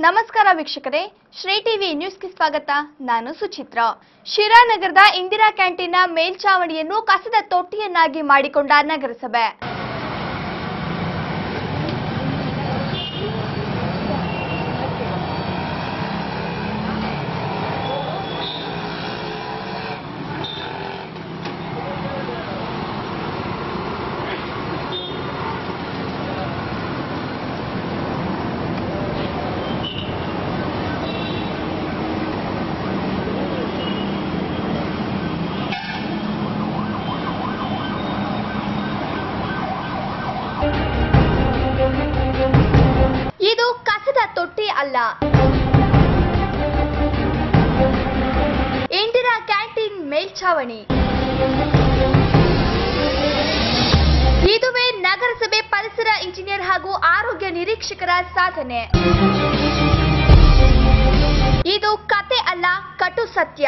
ನಮಸ್ಕಾರ ವೀಕ್ಷಕರೇ ಶ್ರೀ ಟಿವಿ ನ್ಯೂಸ್ಗೆ ಸ್ವಾಗತ ನಾನು ಸುಚಿತ್ರ ಶಿರಾನಗರದ ಇಂದಿರಾ ಕ್ಯಾಂಟೀನ್ನ ಮೇಲ್ಚಾವಣಿಯನ್ನು ಕಸದ ತೊಟ್ಟಿಯನ್ನಾಗಿ ಮಾಡಿಕೊಂಡ ನಗರಸಭೆ ಇದು ಕಸದ ತೊಟ್ಟಿ ಅಲ್ಲ ಇಂದಿರಾ ಕ್ಯಾಂಟೀನ್ ಮೇಲ್ಛಾವಣಿ ಇದುವೇ ನಗರಸಭೆ ಪರಿಸರ ಇಂಜಿನಿಯರ್ ಹಾಗೂ ಆರೋಗ್ಯ ನಿರೀಕ್ಷಕರ ಸಾಧನೆ ಇದು ಕತೆ ಅಲ್ಲ ಕಟು ಸತ್ಯ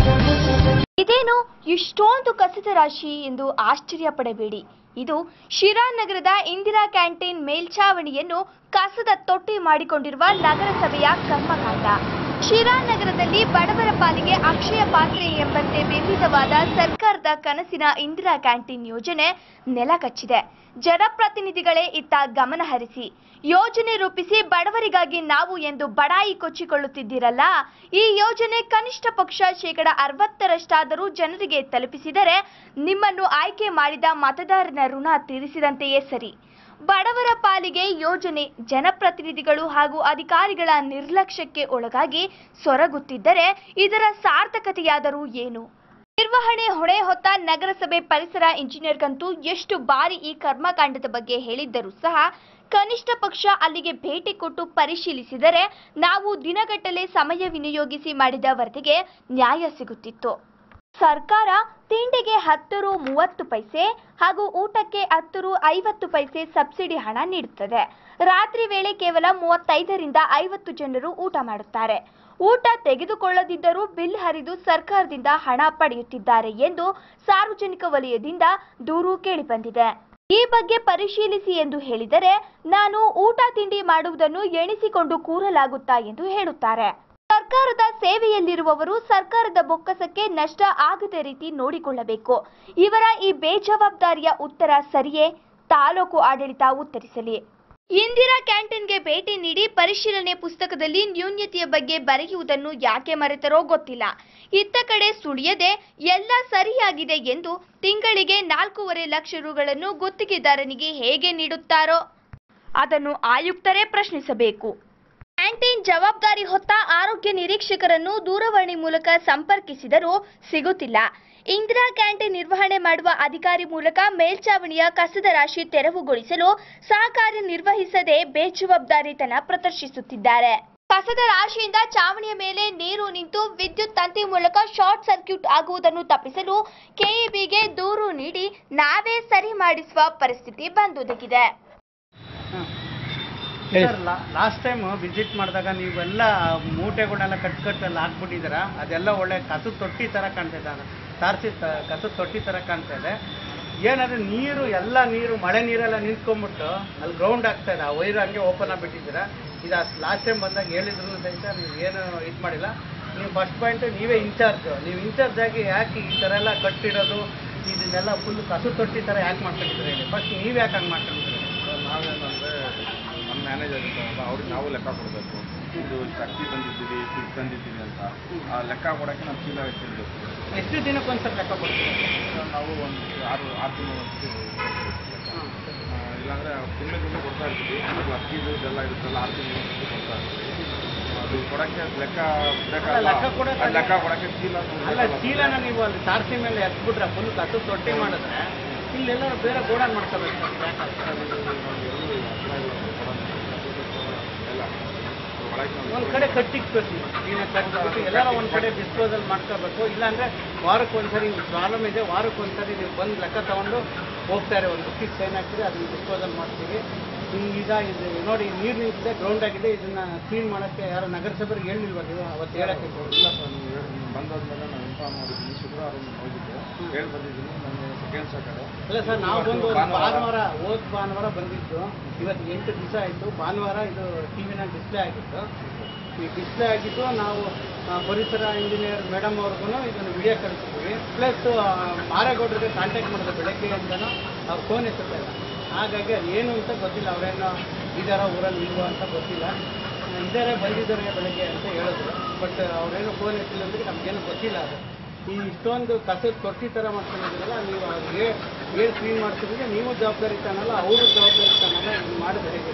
ಇದೇನು ಇಷ್ಟೊಂದು ಕಸದ ರಾಶಿ ಎಂದು ಆಶ್ಚರ್ಯ ಪಡಬೇಡಿ ಇದು ಶಿರಾನಗರದ ಇಂದಿರಾ ಕ್ಯಾಂಟೀನ್ ಮೇಲ್ಛಾವಣಿಯನ್ನು ಕಸದ ತೊಟ್ಟಿ ಮಾಡಿಕೊಂಡಿರುವ ನಗರಸಭೆಯ ಕರ್ಮಕಾಂಡ ಶಿರಾನಗರದಲ್ಲಿ ಬಡವರ ಪಾಲಿಗೆ ಅಕ್ಷಯ ಪಾತ್ರೆ ಎಂಬಂತೆ ಬಿಂಬಿತವಾದ ಸರ್ಕಾರದ ಕನಸಿನ ಇಂದಿರಾ ಕ್ಯಾಂಟೀನ್ ಯೋಜನೆ ನೆಲಕಚ್ಚಿದೆ ಜನಪ್ರತಿನಿಧಿಗಳೇ ಇತ್ತ ಗಮನ ಹರಿಸಿ ಯೋಜನೆ ರೂಪಿಸಿ ಬಡವರಿಗಾಗಿ ನಾವು ಎಂದು ಬಡಾಯಿ ಕೊಚ್ಚಿಕೊಳ್ಳುತ್ತಿದ್ದೀರಲ್ಲ ಈ ಯೋಜನೆ ಕನಿಷ್ಠ ಪಕ್ಷ ಶೇಕಡ ಅರವತ್ತರಷ್ಟಾದರೂ ಜನರಿಗೆ ತಲುಪಿಸಿದರೆ ನಿಮ್ಮನ್ನು ಆಯ್ಕೆ ಮಾಡಿದ ಮತದಾರನ ಋಣ ತೀರಿಸಿದಂತೆಯೇ ಸರಿ ಬಡವರ ಪಾಲಿಗೆ ಯೋಜನೆ ಜನಪ್ರತಿನಿಧಿಗಳು ಹಾಗೂ ಅಧಿಕಾರಿಗಳ ನಿರ್ಲಕ್ಷ್ಯಕ್ಕೆ ಒಳಗಾಗಿ ಸೊರಗುತ್ತಿದ್ದರೆ ಇದರ ಸಾರ್ಥಕತೆಯಾದರೂ ಏನು ನಿರ್ವಹಣೆ ಹೊಣೆ ಹೊತ್ತ ನಗರಸಭೆ ಪರಿಸರ ಇಂಜಿನಿಯರ್ಗಂತೂ ಎಷ್ಟು ಬಾರಿ ಈ ಕರ್ಮಕಾಂಡದ ಬಗ್ಗೆ ಹೇಳಿದ್ದರೂ ಸಹ ಕನಿಷ್ಠ ಪಕ್ಷ ಅಲ್ಲಿಗೆ ಭೇಟಿ ಕೊಟ್ಟು ಪರಿಶೀಲಿಸಿದರೆ ನಾವು ದಿನಗಟ್ಟಲೆ ಸಮಯ ವಿನಿಯೋಗಿಸಿ ಮಾಡಿದ ವರದಿಗೆ ನ್ಯಾಯ ಸಿಗುತ್ತಿತ್ತು ಸರ್ಕಾರ ತಿಂಡಿಗೆ ಹತ್ತು ರು ಮೂವತ್ತು ಪೈಸೆ ಹಾಗೂ ಊಟಕ್ಕೆ ಹತ್ತು ರು ಐವತ್ತು ಪೈಸೆ ಸಬ್ಸಿಡಿ ಹಣ ನೀಡುತ್ತದೆ ರಾತ್ರಿ ವೇಳೆ ಕೇವಲ ಮೂವತ್ತೈದರಿಂದ ಐವತ್ತು ಜನರು ಊಟ ಮಾಡುತ್ತಾರೆ ಊಟ ತೆಗೆದುಕೊಳ್ಳದಿದ್ದರೂ ಬಿಲ್ ಹರಿದು ಸರ್ಕಾರದಿಂದ ಹಣ ಪಡೆಯುತ್ತಿದ್ದಾರೆ ಎಂದು ಸಾರ್ವಜನಿಕ ವಲಯದಿಂದ ದೂರು ಕೇಳಿಬಂದಿದೆ ಈ ಬಗ್ಗೆ ಪರಿಶೀಲಿಸಿ ಎಂದು ಹೇಳಿದರೆ ನಾನು ಊಟ ತಿಂಡಿ ಮಾಡುವುದನ್ನು ಎಣಿಸಿಕೊಂಡು ಕೂರಲಾಗುತ್ತಾ ಎಂದು ಹೇಳುತ್ತಾರೆ ಸರ್ಕಾರದ ಸೇವೆಯಲ್ಲಿರುವವರು ಸರ್ಕಾರದ ಬೊಕ್ಕಸಕ್ಕೆ ನಷ್ಟ ಆಗದ ರೀತಿ ನೋಡಿಕೊಳ್ಳಬೇಕು ಇವರ ಈ ಬೇಜವಾಬ್ದಾರಿಯ ಉತ್ತರ ಸರಿಯೇ ತಾಲೂಕು ಆಡಳಿತ ಉತ್ತರಿಸಲಿ ಇಂದಿರಾ ಕ್ಯಾಂಟೀನ್ಗೆ ಭೇಟಿ ನೀಡಿ ಪರಿಶೀಲನೆ ಪುಸ್ತಕದಲ್ಲಿ ನ್ಯೂನ್ಯತೆಯ ಬಗ್ಗೆ ಬರೆಯುವುದನ್ನು ಯಾಕೆ ಮರೆತರೋ ಗೊತ್ತಿಲ್ಲ ಇತ್ತ ಕಡೆ ಸುಳಿಯದೆ ಎಲ್ಲ ಸರಿಯಾಗಿದೆ ಎಂದು ತಿಂಗಳಿಗೆ ನಾಲ್ಕೂವರೆ ಲಕ್ಷ ರುಗಳನ್ನು ಗುತ್ತಿಗೆದಾರನಿಗೆ ಹೇಗೆ ನೀಡುತ್ತಾರೋ ಅದನ್ನು ಆಯುಕ್ತರೇ ಪ್ರಶ್ನಿಸಬೇಕು ಕ್ಯಾಂಟೀನ್ ಜವಾಬ್ದಾರಿ ಹೊತ್ತ ಆರೋಗ್ಯ ನಿರೀಕ್ಷಕರನ್ನು ದೂರವಾಣಿ ಮೂಲಕ ಸಂಪರ್ಕಿಸಿದರೂ ಸಿಗುತ್ತಿಲ್ಲ ಇಂದಿರಾ ಕ್ಯಾಂಟೀನ್ ನಿರ್ವಹಣೆ ಮಾಡುವ ಅಧಿಕಾರಿ ಮೂಲಕ ಮೇಲ್ಚಾವಣಿಯ ಕಸದ ರಾಶಿ ತೆರವುಗೊಳಿಸಲು ಸಹಕಾರ್ಯ ನಿರ್ವಹಿಸದೆ ಬೇಜವಾಬ್ದಾರಿತನ ಪ್ರದರ್ಶಿಸುತ್ತಿದ್ದಾರೆ ಕಸದ ರಾಶಿಯಿಂದ ಚಾವಣಿಯ ಮೇಲೆ ನೀರು ನಿಂತು ವಿದ್ಯುತ್ ತಂತಿ ಮೂಲಕ ಶಾರ್ಟ್ ಸರ್ಕ್ಯೂಟ್ ಆಗುವುದನ್ನು ತಪ್ಪಿಸಲು ಕೆಇಬಿಗೆ ದೂರು ನೀಡಿ ನಾವೇ ಸರಿ ಮಾಡಿಸುವ ಪರಿಸ್ಥಿತಿ ಬಂದೊದಗಿದೆ ಸರ್ ಲಾಸ್ಟ್ ಟೈಮ್ ವಿಸಿಟ್ ಮಾಡಿದಾಗ ನೀವೆಲ್ಲ ಮೂಟೆಗಳನ್ನೆಲ್ಲ ಕಟ್ ಕಟ್ಟೆಲ್ಲ ಹಾಕ್ಬಿಟ್ಟಿದ್ದೀರ ಅದೆಲ್ಲ ಒಳ್ಳೆ ಕಸದ ತೊಟ್ಟಿ ಥರ ಕಾಣ್ತಾ ಇದೆ ಸಾರಿಸಿ ಕಸದ ತೊಟ್ಟಿ ಥರ ಕಾಣ್ತಾ ಇದೆ ಏನಾದ್ರೆ ನೀರು ಎಲ್ಲ ನೀರು ಮಳೆ ನೀರೆಲ್ಲ ನಿಂತ್ಕೊಂಡ್ಬಿಟ್ಟು ಅಲ್ಲಿ ಗ್ರೌಂಡ್ ಆಗ್ತಾ ಇದೆ ಆ ವೈರ್ ಹಂಗೆ ಓಪನ್ ಆಗಿಬಿಟ್ಟಿದ್ದೀರಾ ಇದು ಲಾಸ್ಟ್ ಟೈಮ್ ಬಂದಾಗ ಹೇಳಿದ್ರು ಸಹಿತ ನೀವು ಏನು ಇದು ಮಾಡಿಲ್ಲ ನೀವು ಫಸ್ಟ್ ಪಾಯಿಂಟ್ ನೀವೇ ಇನ್ಚಾರ್ಜ್ ನೀವು ಇನ್ಚಾರ್ಜ್ ಆಗಿ ಯಾಕೆ ಈ ಥರ ಎಲ್ಲ ಕಟ್ಟಿಡೋದು ಇದನ್ನೆಲ್ಲ ಫುಲ್ ಕಸದ ತೊಟ್ಟಿ ಥರ ಯಾಕೆ ಮಾಡ್ಕೊಂಡಿದ್ದೀರಿ ಹೇಳಿ ಫಸ್ಟ್ ನೀವು ಯಾಕೆ ಹಂಗೆ ಮಾಡ್ಕೊಂಡಿದ್ದೀರಿ ನಾವೇನಂದ್ರೆ ನಮ್ಮ ಮ್ಯಾನೇಜರ್ ಇರ್ತಾರಲ್ಲ ಅವ್ರಿಗೆ ನಾವು ಲೆಕ್ಕ ಕೊಡಬೇಕು ಇದು ಇಷ್ಟು ಅಕ್ಕಿ ತಂದಿದ್ದೀವಿ ಇಷ್ಟು ಇದು ತಂದಿದ್ದೀವಿ ಅಂತ ಆ ಲೆಕ್ಕ ಕೊಡೋಕ್ಕೆ ನಮ್ಮ ಚೀಲ ಇಟ್ಟಿರ್ಬೇಕು ಎಷ್ಟು ದಿನಕ್ಕೆ ಒಂದ್ಸಲ ಲೆಕ್ಕ ಕೊಡ್ತೀವಿ ನಾವು ಒಂದು ಆರು ಆರು ತಿಂಗಳು ಇಲ್ಲಾಂದರೆ ತಿಂಗಳು ತಿಂಗಳು ಕೊಡ್ತಾ ಇರ್ತೀವಿ ಅದು ಅಕ್ಕಿದು ಇದೆಲ್ಲ ಇರುತ್ತಲ್ಲ ಆರು ತಿಂಗಳು ಕೊಡ್ತಾ ಇರ್ತೀವಿ ಅದು ಕೊಡೋಕ್ಕೆ ಲೆಕ್ಕ ಬೇಕಲ್ಲ ಅಲ್ಲ, ಲೆಕ್ಕ ಕೊಡಕ್ಕೆ ಅದು ಲೆಕ್ಕ ಕೊಡೋಕ್ಕೆ ಚೀಲ ಅಲ್ಲ ಚೀಲನ ನೀವು ಅಲ್ಲಿ ಸಾರಿಸಿ ಮೇಲೆ ಎತ್ಬಿಟ್ರೆ ಫುಲ್ ಕಸದ ತೊಟ್ಟಿ ಮಾಡಿದ್ರೆ ಇಲ್ಲೆಲ್ಲ ಬೇರೆ ಗೋಡನ್ ಮಾಡ್ಕೋಬೇಕು ಎಲ್ಲ ಒಳಗೆ ಒಂದ್ ಕಡೆ ಕಟ್ಟಿಕ್ಬೇಕು ನೀನೆ ಕಟ್ಬಿಟ್ಟು ಎಲ್ಲಾರ ಒಂದ್ ಕಡೆ ಡಿಸ್ಪೋಸಲ್ ಮಾಡ್ಕೋಬೇಕು ಇಲ್ಲಾಂದ್ರೆ ವಾರಕ್ಕೆ ಒಂದ್ಸರಿ ಪ್ರಾಬ್ಲಮ್ ಇದೆ ವಾರಕ್ಕೆ ಒಂದ್ಸರಿ ನೀವು ಬಂದು ಲೆಕ್ಕ ತಗೊಂಡು ಹೋಗ್ತಾರೆ ಒಂದು ಬುಕ್ಕಿಗೆ ಸೈನ್ ಹಾಕ್ತೀರಿ ಅದನ್ನ ಡಿಸ್ಪೋಸಲ್ ಮಾಡ್ತೀವಿ ಈಗ ಇದು ನೋಡಿ ನೀರು ನಿಂತಿದೆ ಗ್ರೌಂಡ್ ಆಗಿದೆ ಇದನ್ನ ಕ್ಲೀನ್ ಮಾಡೋಕ್ಕೆ ಯಾರು ನಗರಸಭೆಗೆ ಹೇಳಿಲ್ವಾ ನೀವು ಅವತ್ತು ಹೇಳಕ್ಕೆ ಇಲ್ಲ ಸರ್ ನೀವು ಬಂದಾದ್ಮೇಲೆ ನಾನು ಇನ್ಫಾರ್ಮ್ ಮಾಡಿದ್ದೀನಿ ಶುಕ್ರವಾರ ಹೋಗಿದ್ದೆ ಹೇಳಿ ಬಂದಿದ್ದೀನಿ ನನಗೆ ಕೇಳ್ಸ ಕಡೆ ಅಲ್ಲ ಸರ್ ನಾವು ಬಂದು ಒಂದು ಭಾನುವಾರ. ಭಾನುವಾರ ಹೋದ್ ಭಾನುವಾರ ಬಂದಿದ್ದು ಇವತ್ತು ಎಂಟು ದಿವಸ ಆಯಿತು ಭಾನುವಾರ ಇದು ಟಿ ವಿನ ಡಿಸ್ಪ್ಲೇ ಆಗಿತ್ತು ಈ ಡಿಸ್ಪ್ಲೇ ಆಗಿದ್ದು ನಾವು ಆ, ಪರಿಸರ ಇಂಜಿನಿಯರ್ ಮೇಡಮ್ ಅವ್ರಿಗೂ ಇದನ್ನು ವಿಡಿಯೋ ಕಳಿಸಿದ್ವಿ ಪ್ಲಸ್ ಮಾರೇಗೌಡರಿಗೆ ಕಾಂಟ್ಯಾಕ್ಟ್ ಮಾಡಿದೆ ಬೆಳಗ್ಗೆ ಅಂತಲೂ ಅವ್ರ ಫೋನ್ ಎತ್ತುತ್ತಾ ಇಲ್ಲ ಹಾಗಾಗಿ ಅದು ಏನು ಅಂತ ಗೊತ್ತಿಲ್ಲ ಅವರೇನೋ ಇದಾರ ಊರಲ್ಲಿ ಇಲ್ವೋ ಅಂತ ಗೊತ್ತಿಲ್ಲ ಆ, ಇದಾರೆ ಬಂದಿದ್ದಾರೆ ಬೆಳಗ್ಗೆ ಅಂತ ಹೇಳಿದ್ರು ಬಟ್ ಅವ್ರೇನೋ ಫೋನ್ ಎತ್ತಿಲ್ಲ ಅಂದ್ರೆ ನಮಗೇನು ಗೊತ್ತಿಲ್ಲ ಅದು ಈ ಇಷ್ಟೊಂದು ಕಸದ ತೊಟ್ಟಿ ಥರ ಮಾಡ್ಕೊಂಡಿದ್ದೀರಲ್ಲ ನೀವು ಅವ್ರಿಗೆ ಏನು ಕ್ಲೀನ್ ಮಾಡ್ತಿದ್ರೆ ನೀವು ಜವಾಬ್ದಾರಿ ತಾನಲ್ಲ ಅವರು ಜವಾಬ್ದಾರಿ ತಾನಲ್ಲ ಇದು ಮಾಡಿದ್ರೆ ಹೇಗೆ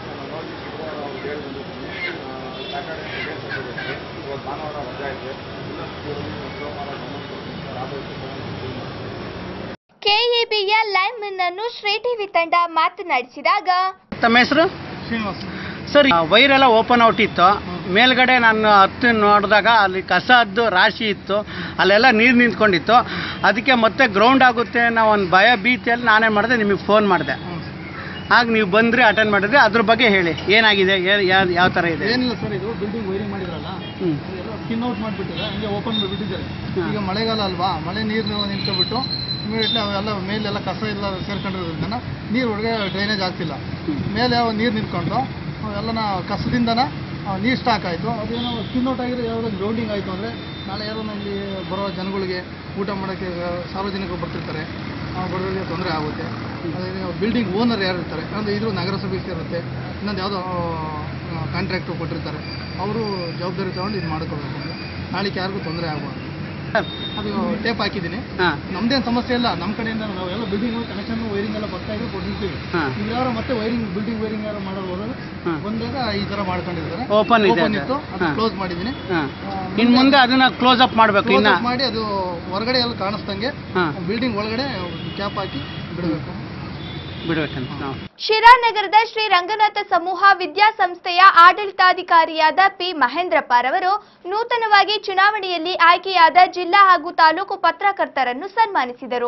ಅವ್ರು ಹೇಳಿ ಬಂದಿದ್ದೀನಿ ಸ್ಯಾಟರ್ಡೆ ಸೆಕೆಂಡ್ ಸಾಟರ್ಡೆ ಇವತ್ತು ಭಾನುವಾರ ರಜಾ ಇದೆ ಇನ್ನೊಂದು ಸೋಮವಾರ ಗಮನ ಕೊಡ್ತೀನಿ ಸರ್ ಆದಷ್ಟು ಕ್ಲೀನ್ ಮಾಡ್ತೀನಿ ಕೆಇಬಿಯ ಲೈವ್ ಮೆನ್ ಅನ್ನು ಶ್ರೀ ಟಿವಿ ತಂಡ ಮಾತನಾಡಿಸಿದಾಗ ತಮ್ಮ ಹೆಸರು ಶ್ರೀನಿವಾಸ್ ಸರ್ ವೈರೆಲ್ಲ ಓಪನ್ ಔಟ್ ಇತ್ತು ಮೇಲ್ಗಡೆ ನಾನು ಹತ್ತು ನೋಡಿದಾಗ ಅಲ್ಲಿ ಕಸದ್ದು ರಾಶಿ ಇತ್ತು ಅಲ್ಲೆಲ್ಲ ನೀರು ನಿಂತ್ಕೊಂಡಿತ್ತು ಅದಕ್ಕೆ ಮತ್ತೆ ಗ್ರೌಂಡ್ ಆಗುತ್ತೆ ಅನ್ನೋ ಒಂದು ಭಯ ಭೀತಿಯಲ್ಲಿ ನಾನೇ ಮಾಡಿದೆ ನಿಮಗೆ ಫೋನ್ ಮಾಡಿದೆ ಆಗ ನೀವು ಬಂದ್ರಿ ಅಟೆಂಡ್ ಮಾಡಿದ್ರಿ ಅದ್ರ ಬಗ್ಗೆ ಹೇಳಿ ಏನಾಗಿದೆ ಯಾವ ಥರ ಇದೆ ಏನಿಲ್ಲ ಸರ್ ಇದು ಬಿಲ್ಡಿಂಗ್ ವೈರಿಂಗ್ ಮಾಡಿದ್ರಲ್ಲ ಹ್ಞೂ ಅದೆಲ್ಲ ಸ್ಕಿನ್ ಔಟ್ ಮಾಡಿಬಿಟ್ಟಿದ್ದಾರೆ ಹಂಗೆ ಓಪನ್ ಬಿಟ್ಟಿದ್ದಾರೆ ಹಾ. ಈಗ ಮಳೆಗಾಲ ಅಲ್ವಾ ಮಳೆ ನೀರು ನಿಂತ್ಕೊಂಡ್ಬಿಟ್ಟು ಇಮಿಡಿಯೇಟ್ಲಿ ಅವೆಲ್ಲ ಮೇಲೆಲ್ಲ ಕಸ ಎಲ್ಲ ಸೇರ್ಕೊಂಡಿರೋದ್ರಿಂದ ನೀರು ಒಳಗೆ ಡ್ರೈನೇಜ್ ಆಗ್ತಿಲ್ಲ ಮೇಲೆ ಯಾವ ನೀರು ನಿಂತ್ಕೊಂಡು ಅವೆಲ್ಲನ ಕಸದಿಂದನ ನೀರು ಸ್ಟಾಕ್ ಆಯಿತು ಅದೇನೋ ಸ್ಕಿನ್ ಔಟ್ ಆಗಿರೋ ಯಾವುದೋ ಗ್ರೌಂಡಿಂಗ್ ಆಯಿತು ಅಂದರೆ ನಾಳೆ ಯಾರೋ ಇಲ್ಲಿ ಬರೋ ಜನಗಳಿಗೆ ಊಟ ಮಾಡೋಕ್ಕೆ ಸಾರ್ವಜನಿಕರು ಬರ್ತಿರ್ತಾರೆ ಆ ಬಡವರಿಗೆ ತೊಂದರೆ ಆಗುತ್ತೆ ಅದೇ ಬಿಲ್ಡಿಂಗ್ ಓನರ್ ಯಾರು ಇರ್ತಾರೆ ಅಂದರೆ ಇದು ನಗರಸಭೆ ಇರುತ್ತೆ ಇನ್ನೊಂದು ಯಾವುದೋ ಕಾಂಟ್ರಾಕ್ಟರ್ ಕೊಟ್ಟಿರ್ತಾರೆ ಅವರು ಜವಾಬ್ದಾರಿ ತಗೊಂಡು ಇದು ಮಾಡ್ಕೋಬೇಕು ನಾಳೆಗೆ ಯಾರಿಗೂ ತೊಂದರೆ ಆಗಬಾರ್ದು ಅದು ಟೇಪ್ ಹಾಕಿದ್ದೀನಿ ಹಾಂ ನಮ್ದೇನು ಸಮಸ್ಯೆ ಇಲ್ಲ ನಮ್ಮ ಕಡೆಯಿಂದ ನಾವು ಎಲ್ಲ ಬಿಲ್ಡಿಂಗ್ ಕನೆಕ್ಷನ್ ವೈರಿಂಗ್ ಎಲ್ಲ ಬರ್ತಾ ಇದ್ರೆ ಕೊಟ್ಟಿರ್ತೀವಿ ಹಾಂ ನೀವು ಯಾರು ಮತ್ತೆ ವೈರಿಂಗ್ ಬಿಲ್ಡಿಂಗ್ ವೈರಿಂಗ್ ಯಾರು ಮಾಡೋದು ಹೋದಾಗ ಹಾಂ ಬಂದಾಗ ಈ ಥರ ಮಾಡ್ಕೊಂಡಿರ್ತಾರೆ ಓಪನ್ ಇದೆ ಓಪನ್ ಇತ್ತು ಅದು ಹಾಂ ಕ್ಲೋಸ್ ಮಾಡಿದ್ದೀನಿ ಹಾಂ ಇನ್ನು ಮುಂದೆ ಅದನ್ನ ಕ್ಲೋಸ್ ಅಪ್ ಮಾಡಬೇಕು ಕ್ಲೋಸ್ ಇನ್ನು ಮಾಡಿ ಅದು ಹೊರಗಡೆ ಎಲ್ಲ ಕಾಣಿಸ್ದಂಗೆ ಹಾಂ ಬಿಲ್ಡಿಂಗ್ ಒಳಗಡೆ ಕ್ಯಾಪ್ ಹಾಕಿ ಬಿಡಬೇಕು ಬಿಡ್ಬೇಕಂತ ನಾವು ಶಿರಾನಗರದ ಶ್ರೀ ರಂಗನಾಥ ಸಮೂಹ ವಿದ್ಯಾಸಂಸ್ಥೆಯ ಆಡಳಿತಾಧಿಕಾರಿಯಾದ ಪಿ ಮಹೇಂದ್ರಪ್ಪರವರು ನೂತನವಾಗಿ ಚುನಾವಣೆಯಲ್ಲಿ ಆಯ್ಕೆಯಾದ ಜಿಲ್ಲಾ ಹಾಗೂ ತಾಲೂಕು ಪತ್ರಕರ್ತರನ್ನು ಸನ್ಮಾನಿಸಿದರು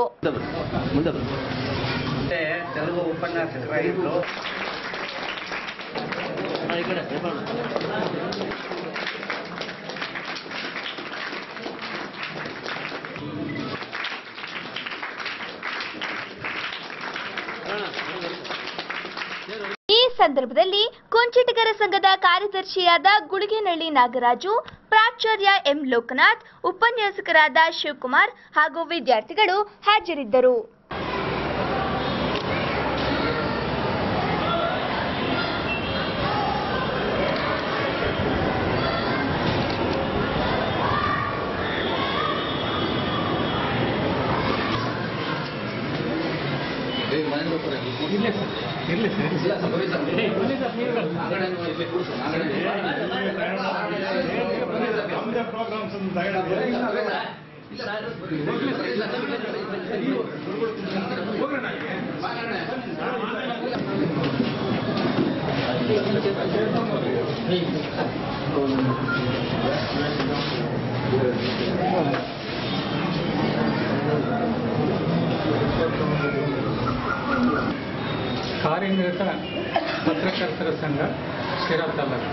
ಮತ್ತೆ ತೆಲುಗು ಉಪನ್ಯಾಸಕರಾಗಿದ್ರು ಈ ಸಂದರ್ಭದಲ್ಲಿ ಕುಂಚಿಟಿಗರ ಸಂಘದ ಕಾರ್ಯದರ್ಶಿಯಾದ ಗುಳಿಗೆನಳ್ಳಿ ನಾಗರಾಜು ಪ್ರಾಚಾರ್ಯ ಎಂ ಲೋಕನಾಥ್ ಉಪನ್ಯಾಸಕರಾದ ಶಿವಕುಮಾರ್ ಹಾಗೂ ವಿದ್ಯಾರ್ಥಿಗಳು ಹಾಜರಿದ್ದರು ಕಾರ್ಯನಿರತ ಪತ್ರಕರ್ತರ ಸಂಘ ಶಿರಾ ತಾಲೂಕು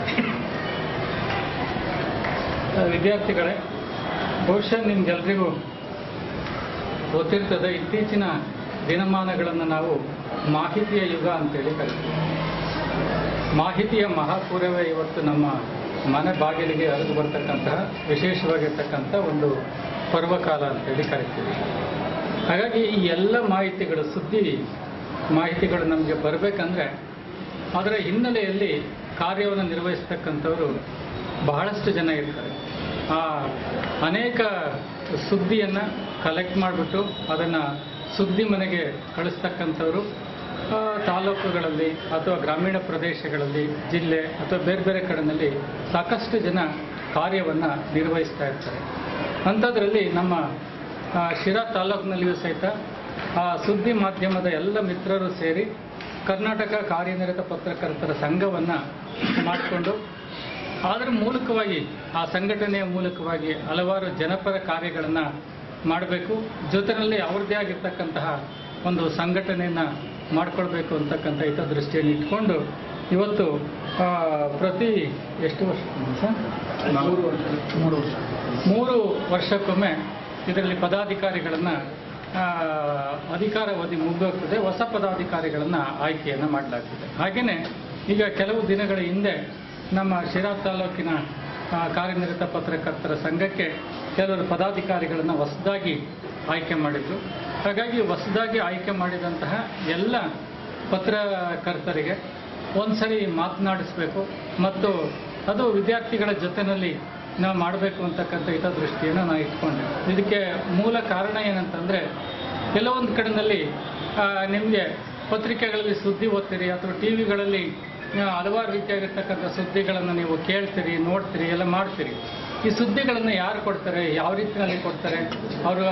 ಆ, ವಿದ್ಯಾರ್ಥಿಗಳೇ ಬಹುಶಃ ನಿಮ್ಗೆಲ್ರಿಗೂ ಗೊತ್ತಿರ್ತದೆ ಇತ್ತೀಚಿನ ದಿನಮಾನಗಳನ್ನು ನಾವು ಮಾಹಿತಿಯ ಯುಗ ಅಂತೇಳಿ ಕರಿತೀವಿ ಮಾಹಿತಿಯ ಮಹಾಪೂರವೇ ಇವತ್ತು ನಮ್ಮ ಮನೆ ಬಾಗಿಲಿಗೆ ಹರಿದು ಬರ್ತಕ್ಕಂತಹ ವಿಶೇಷವಾಗಿರ್ತಕ್ಕಂಥ ಒಂದು ಪರ್ವಕಾಲ ಅಂತೇಳಿ ಕರಿತೀವಿ ಹಾಗಾಗಿ ಈ ಎಲ್ಲ ಮಾಹಿತಿಗಳು ಸುದ್ದಿ ಮಾಹಿತಿಗಳು ನಮಗೆ ಬರಬೇಕಂದ್ರೆ ಅದರ ಹಿನ್ನೆಲೆಯಲ್ಲಿ ಕಾರ್ಯವನ್ನು ನಿರ್ವಹಿಸ್ತಕ್ಕಂಥವರು ಬಹಳಷ್ಟು ಜನ ಇರ್ತಾರೆ ಆ ಅನೇಕ ಸುದ್ದಿಯನ್ನು ಕಲೆಕ್ಟ್ ಮಾಡಿಬಿಟ್ಟು ಅದನ್ನು ಸುದ್ದಿ ಮನೆಗೆ ಕಳಿಸ್ತಕ್ಕಂಥವ್ರು ಆ, ತಾಲೂಕುಗಳಲ್ಲಿ ಅಥವಾ ಗ್ರಾಮೀಣ ಪ್ರದೇಶಗಳಲ್ಲಿ ಜಿಲ್ಲೆ ಅಥವಾ ಬೇರೆ ಬೇರೆ ಕಡೆಯಲ್ಲಿ ಸಾಕಷ್ಟು ಜನ ಕಾರ್ಯವನ್ನು ನಿರ್ವಹಿಸ್ತಾ ಇರ್ತಾರೆ ಅಂಥದ್ರಲ್ಲಿ ನಮ್ಮ ಆ, ಶಿರಾ ತಾಲೂಕಿನಲ್ಲಿಯೂ ಸಹಿತ ಆ ಸುದ್ದಿ ಮಾಧ್ಯಮದ ಎಲ್ಲ ಮಿತ್ರರು ಸೇರಿ ಕರ್ನಾಟಕ ಕಾರ್ಯನಿರತ ಪತ್ರಕರ್ತರ ಸಂಘವನ್ನು ಮಾಡಿಕೊಂಡು ಅದರ ಮೂಲಕವಾಗಿ ಆ ಸಂಘಟನೆಯ ಮೂಲಕವಾಗಿ ಹಲವಾರು ಜನಪರ ಕಾರ್ಯಗಳನ್ನು ಮಾಡಬೇಕು ಜೊತೆಯಲ್ಲಿ ಅವ್ರದ್ದೇ ಆಗಿರ್ತಕ್ಕಂತಹ ಒಂದು ಸಂಘಟನೆಯನ್ನು ಮಾಡಿಕೊಳ್ಬೇಕು ಅಂತಕ್ಕಂಥ ಹಿತದೃಷ್ಟಿಯನ್ನು ಇಟ್ಕೊಂಡು ಇವತ್ತು ಆ, ಪ್ರತಿ ಎಷ್ಟು ವರ್ಷ ಸರ್? ಮೂರು ವರ್ಷ ಮೂರು ವರ್ಷ ಮೂರು ವರ್ಷಕ್ಕೊಮ್ಮೆ ಇದರಲ್ಲಿ ಪದಾಧಿಕಾರಿಗಳನ್ನು ಆ, ಅಧಿಕಾರಾವಧಿ ಮುಗಿದೋಗ್ತದೆ ಹೊಸ ಪದಾಧಿಕಾರಿಗಳನ್ನು ಆಯ್ಕೆಯನ್ನು ಮಾಡಲಾಗ್ತದೆ ಹಾಗೆಯೇ ಈಗ ಕೆಲವು ದಿನಗಳ ಹಿಂದೆ ನಮ್ಮ ಶಿರಾ ತಾಲೂಕಿನ ಆ, ಕಾರ್ಯನಿರತ ಪತ್ರಕರ್ತರ ಸಂಘಕ್ಕೆ ಕೆಲವರು ಪದಾಧಿಕಾರಿಗಳನ್ನು ಹೊಸದಾಗಿ ಆಯ್ಕೆ ಮಾಡಿದ್ರು ಹಾಗಾಗಿ ಹೊಸದಾಗಿ ಆಯ್ಕೆ ಮಾಡಿದಂತಹ ಎಲ್ಲ ಪತ್ರಕರ್ತರಿಗೆ ಒಂದ್ಸರಿ ಮಾತನಾಡಿಸ್ಬೇಕು ಮತ್ತು ಅದು ವಿದ್ಯಾರ್ಥಿಗಳ ಜೊತೆಯಲ್ಲಿ ನಾವು ಮಾಡಬೇಕು ಅಂತಕ್ಕಂಥ ಹಿತದೃಷ್ಟಿಯನ್ನು ನಾನು ಇಟ್ಕೊಂಡೆ ಇದಕ್ಕೆ ಮೂಲ ಕಾರಣ ಏನಂತಂದರೆ ಕೆಲವೊಂದು ಕಡೆಯಲ್ಲಿ ನಿಮಗೆ ಪತ್ರಿಕೆಗಳಲ್ಲಿ ಸುದ್ದಿ ಓದ್ತೀರಿ ಅಥವಾ ಟಿ ವಿಗಳಲ್ಲಿ ಹಲವಾರು ರೀತಿಯಾಗಿರ್ತಕ್ಕಂಥ ಸುದ್ದಿಗಳನ್ನು ನೀವು ಕೇಳ್ತೀರಿ ನೋಡ್ತೀರಿ ಎಲ್ಲ ಮಾಡ್ತೀರಿ ಈ ಸುದ್ದಿಗಳನ್ನು ಯಾರು ಕೊಡ್ತಾರೆ ಯಾವ ರೀತಿಯಲ್ಲಿ ಕೊಡ್ತಾರೆ ಅವರ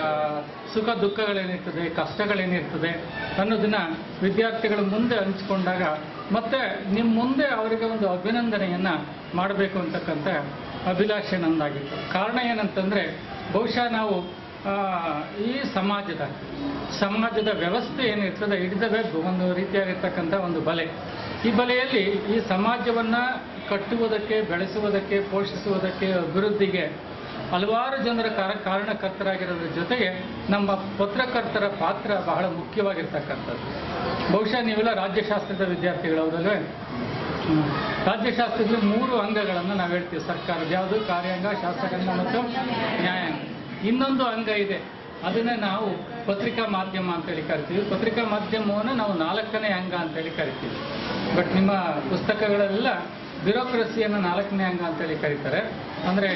ಸುಖ ದುಃಖಗಳೇನಿರ್ತದೆ ಕಷ್ಟಗಳೇನಿರ್ತದೆ ಅನ್ನೋದನ್ನ ವಿದ್ಯಾರ್ಥಿಗಳ ಮುಂದೆ ಹಂಚ್ಕೊಂಡಾಗ ಮತ್ತೆ ನಿಮ್ಮ ಮುಂದೆ ಅವರಿಗೆ ಒಂದು ಅಭಿನಂದನೆಯನ್ನು ಮಾಡಬೇಕು ಅಂತಕ್ಕಂಥ ಅಭಿಲಾಷೆ ನಂದಾಗಿತ್ತು ಕಾರಣ ಏನಂತಂದರೆ ಬಹುಶಃ ನಾವು ಆ, ಈ ಸಮಾಜದ ಸಮಾಜದ ವ್ಯವಸ್ಥೆ ಏನಿರ್ತದೆ ಹಿಡಿದಬೇಕು ಒಂದು ರೀತಿಯಾಗಿರ್ತಕ್ಕಂಥ ಒಂದು ಬಲೆ ಈ ಬಲೆಯಲ್ಲಿ ಈ ಸಮಾಜವನ್ನು ಕಟ್ಟುವುದಕ್ಕೆ ಬೆಳೆಸುವುದಕ್ಕೆ ಪೋಷಿಸುವುದಕ್ಕೆ ಅಭಿವೃದ್ಧಿಗೆ ಹಲವಾರು ಜನರ ಕಾರ ಕಾರಣಕರ್ತರಾಗಿರೋದ್ರ ಜೊತೆಗೆ ನಮ್ಮ ಪತ್ರಕರ್ತರ ಪಾತ್ರ ಬಹಳ ಮುಖ್ಯವಾಗಿರ್ತಕ್ಕಂಥದ್ದು ಬಹುಶಃ ನೀವೆಲ್ಲ ರಾಜ್ಯಶಾಸ್ತ್ರದ ವಿದ್ಯಾರ್ಥಿಗಳು ಹೌದಲ್ವೇ ಹ್ಮ್. ರಾಜ್ಯಶಾಸ್ತ್ರದಲ್ಲಿ ಮೂರು ಅಂಗಗಳನ್ನು ನಾವು ಹೇಳ್ತೀವಿ ಸರ್ಕಾರದ ಯಾವುದು ಕಾರ್ಯಾಂಗ ಶಾಸಕಾಂಗ ಮತ್ತು ನ್ಯಾಯಾಂಗ ಇನ್ನೊಂದು ಅಂಗ ಇದೆ ಅದನ್ನ ನಾವು ಪತ್ರಿಕಾ ಮಾಧ್ಯಮ ಅಂತೇಳಿ ಕರಿತೀವಿ ಪತ್ರಿಕಾ ಮಾಧ್ಯಮವನ್ನು ನಾವು ನಾಲ್ಕನೇ ಅಂಗ ಅಂತೇಳಿ ಕರಿತೀವಿ ಬಟ್ ನಿಮ್ಮ ಪುಸ್ತಕಗಳೆಲ್ಲ ಬ್ಯೂರೋಕ್ರಸಿಯನ್ನು ನಾಲ್ಕನೇ ಅಂಗ ಅಂತೇಳಿ ಕರೀತಾರೆ ಅಂದರೆ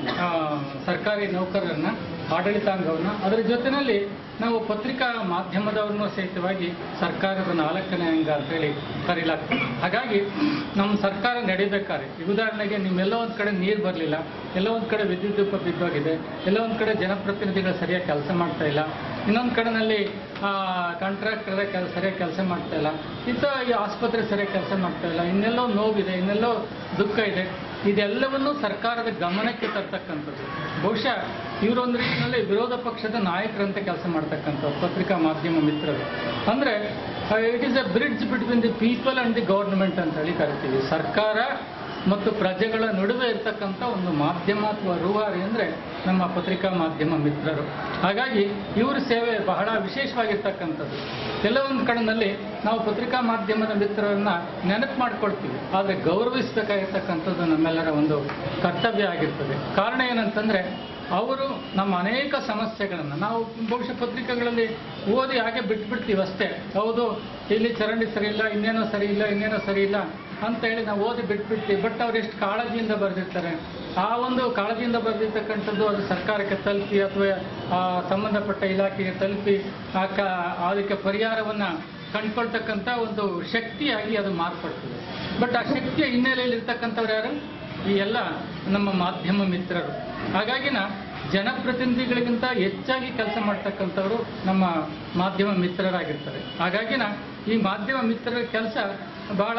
ಸರ್ಕಾರಿ ನೌಕರರನ್ನ ಆಡಳಿತಾಂಗವನ್ನು ಅದರ ಜೊತೆಯಲ್ಲಿ ನಾವು ಪತ್ರಿಕಾ ಮಾಧ್ಯಮದವ್ರನ್ನೂ ಸಹಿತವಾಗಿ ಸರ್ಕಾರದ ನಾಲ್ಕನೇ ಅಂಗ ಅಂತೇಳಿ ಕರೀಲಾಗ್ತದೆ ಹಾಗಾಗಿ ನಮ್ಮ ಸರ್ಕಾರ ನಡಿಬೇಕಾದ್ರೆ ಈಗ ಉದಾಹರಣೆಗೆ ನಿಮ್ಮೆಲ್ಲ ಒಂದು ಕಡೆ ನೀರು ಬರಲಿಲ್ಲ ಎಲ್ಲ ಒಂದು ಕಡೆ ವಿದ್ಯುತ್ ದೀಪ ಬಿದ್ದೋಗಿದೆ ಎಲ್ಲ ಒಂದು ಕಡೆ ಜನಪ್ರತಿನಿಧಿಗಳು ಸರಿಯಾಗಿ ಕೆಲಸ ಮಾಡ್ತಾ ಇಲ್ಲ ಇನ್ನೊಂದು ಕಡೆನಲ್ಲಿ ಕಾಂಟ್ರಾಕ್ಟರ್ ಕೆಲ ಸರಿಯಾಗಿ ಕೆಲಸ ಮಾಡ್ತಾ ಇಲ್ಲ ಇಂಥ ಈ ಆಸ್ಪತ್ರೆ ಸರಿಯಾಗಿ ಕೆಲಸ ಮಾಡ್ತಾ ಇಲ್ಲ ಇನ್ನೆಲ್ಲೋ ನೋವಿದೆ ಇನ್ನೆಲ್ಲೋ ದುಃಖ ಇದೆ ಇದೆಲ್ಲವನ್ನೂ ಸರ್ಕಾರದ ಗಮನಕ್ಕೆ ತರ್ತಕ್ಕಂಥದ್ದು ಬಹುಶಃ ಇವರೊಂದು ರೀತಿಯಲ್ಲಿ ವಿರೋಧ ಪಕ್ಷದ ನಾಯಕರಂತೆ ಕೆಲಸ ಮಾಡ್ತಕ್ಕಂಥವ್ರು ಪತ್ರಿಕಾ ಮಾಧ್ಯಮ ಮಿತ್ರರು ಅಂದರೆ it is a bridge between the people and the government ಅಂತ ಹೇಳಿ ಕರಿತೀವಿ ಸರ್ಕಾರ ಮತ್ತು ಪ್ರಜೆಗಳ ನಡುವೆ ಇರ್ತಕ್ಕಂಥ ಒಂದು ಮಾಧ್ಯಮ ಅಥವಾ ರೂವಾರಿ ಅಂದರೆ ನಮ್ಮ ಪತ್ರಿಕಾ ಮಾಧ್ಯಮ ಮಿತ್ರರು ಹಾಗಾಗಿ ಇವರ ಸೇವೆ ಬಹಳ ವಿಶೇಷವಾಗಿರ್ತಕ್ಕಂಥದ್ದು ಕೆಲವೊಂದು ಕಡೆಯಲ್ಲಿ ನಾವು ಪತ್ರಿಕಾ ಮಾಧ್ಯಮದ ಮಿತ್ರರನ್ನ ನೆನಪು ಮಾಡ್ಕೊಳ್ತೀವಿ ಆದರೆ ಗೌರವಿಸಬೇಕಾಗಿರ್ತಕ್ಕಂಥದ್ದು ನಮ್ಮೆಲ್ಲರ ಒಂದು ಕರ್ತವ್ಯ ಆಗಿರ್ತದೆ ಕಾರಣ ಏನಂತಂದರೆ ಅವರು ನಮ್ಮ ಅನೇಕ ಸಮಸ್ಯೆಗಳನ್ನು ನಾವು ಬಹುಶಃ ಪತ್ರಿಕೆಗಳಲ್ಲಿ ಓದಿ ಹಾಗೆ ಬಿಟ್ಬಿಡ್ತೀವಿ ಅಷ್ಟೇ ಹೌದು ಇಲ್ಲಿ ಚರಂಡಿ ಸರಿ ಇಲ್ಲ ಇನ್ನೇನೋ ಸರಿ ಇಲ್ಲ ಇನ್ನೇನೋ ಸರಿ ಇಲ್ಲ ಅಂತ ಹೇಳಿ ನಾವು ಓದಿ ಬಿಟ್ಬಿಡ್ತೀವಿ ಬಟ್ ಅವ್ರು ಎಷ್ಟು ಕಾಳಜಿಯಿಂದ ಬರೆದಿರ್ತಾರೆ ಆ ಒಂದು ಕಾಳಜಿಯಿಂದ ಬರೆದಿರ್ತಕ್ಕಂಥದ್ದು ಅದು ಸರ್ಕಾರಕ್ಕೆ ತಲುಪಿ ಅಥವಾ ಆ ಸಂಬಂಧಪಟ್ಟ ಇಲಾಖೆಗೆ ತಲುಪಿ ಆ ಕ ಅದಕ್ಕೆ ಪರಿಹಾರವನ್ನು ಕಂಡ್ಕೊಳ್ತಕ್ಕಂಥ ಒಂದು ಶಕ್ತಿಯಾಗಿ ಅದು ಮಾರ್ಪಡ್ತದೆ ಬಟ್ ಆ ಶಕ್ತಿಯ ಹಿನ್ನೆಲೆಯಲ್ಲಿ ಇರ್ತಕ್ಕಂಥವ್ರು ಯಾರು ಈ ಎಲ್ಲ ನಮ್ಮ ಮಾಧ್ಯಮ ಮಿತ್ರರು ಹಾಗಾಗಿನ ಜನಪ್ರತಿನಿಧಿಗಳಿಗಿಂತ ಹೆಚ್ಚಾಗಿ ಕೆಲಸ ಮಾಡ್ತಕ್ಕಂಥವ್ರು ನಮ್ಮ ಮಾಧ್ಯಮ ಮಿತ್ರರಾಗಿರ್ತಾರೆ ಹಾಗಾಗಿನ ಈ ಮಾಧ್ಯಮ ಮಿತ್ರರ ಕೆಲಸ ಬಹಳ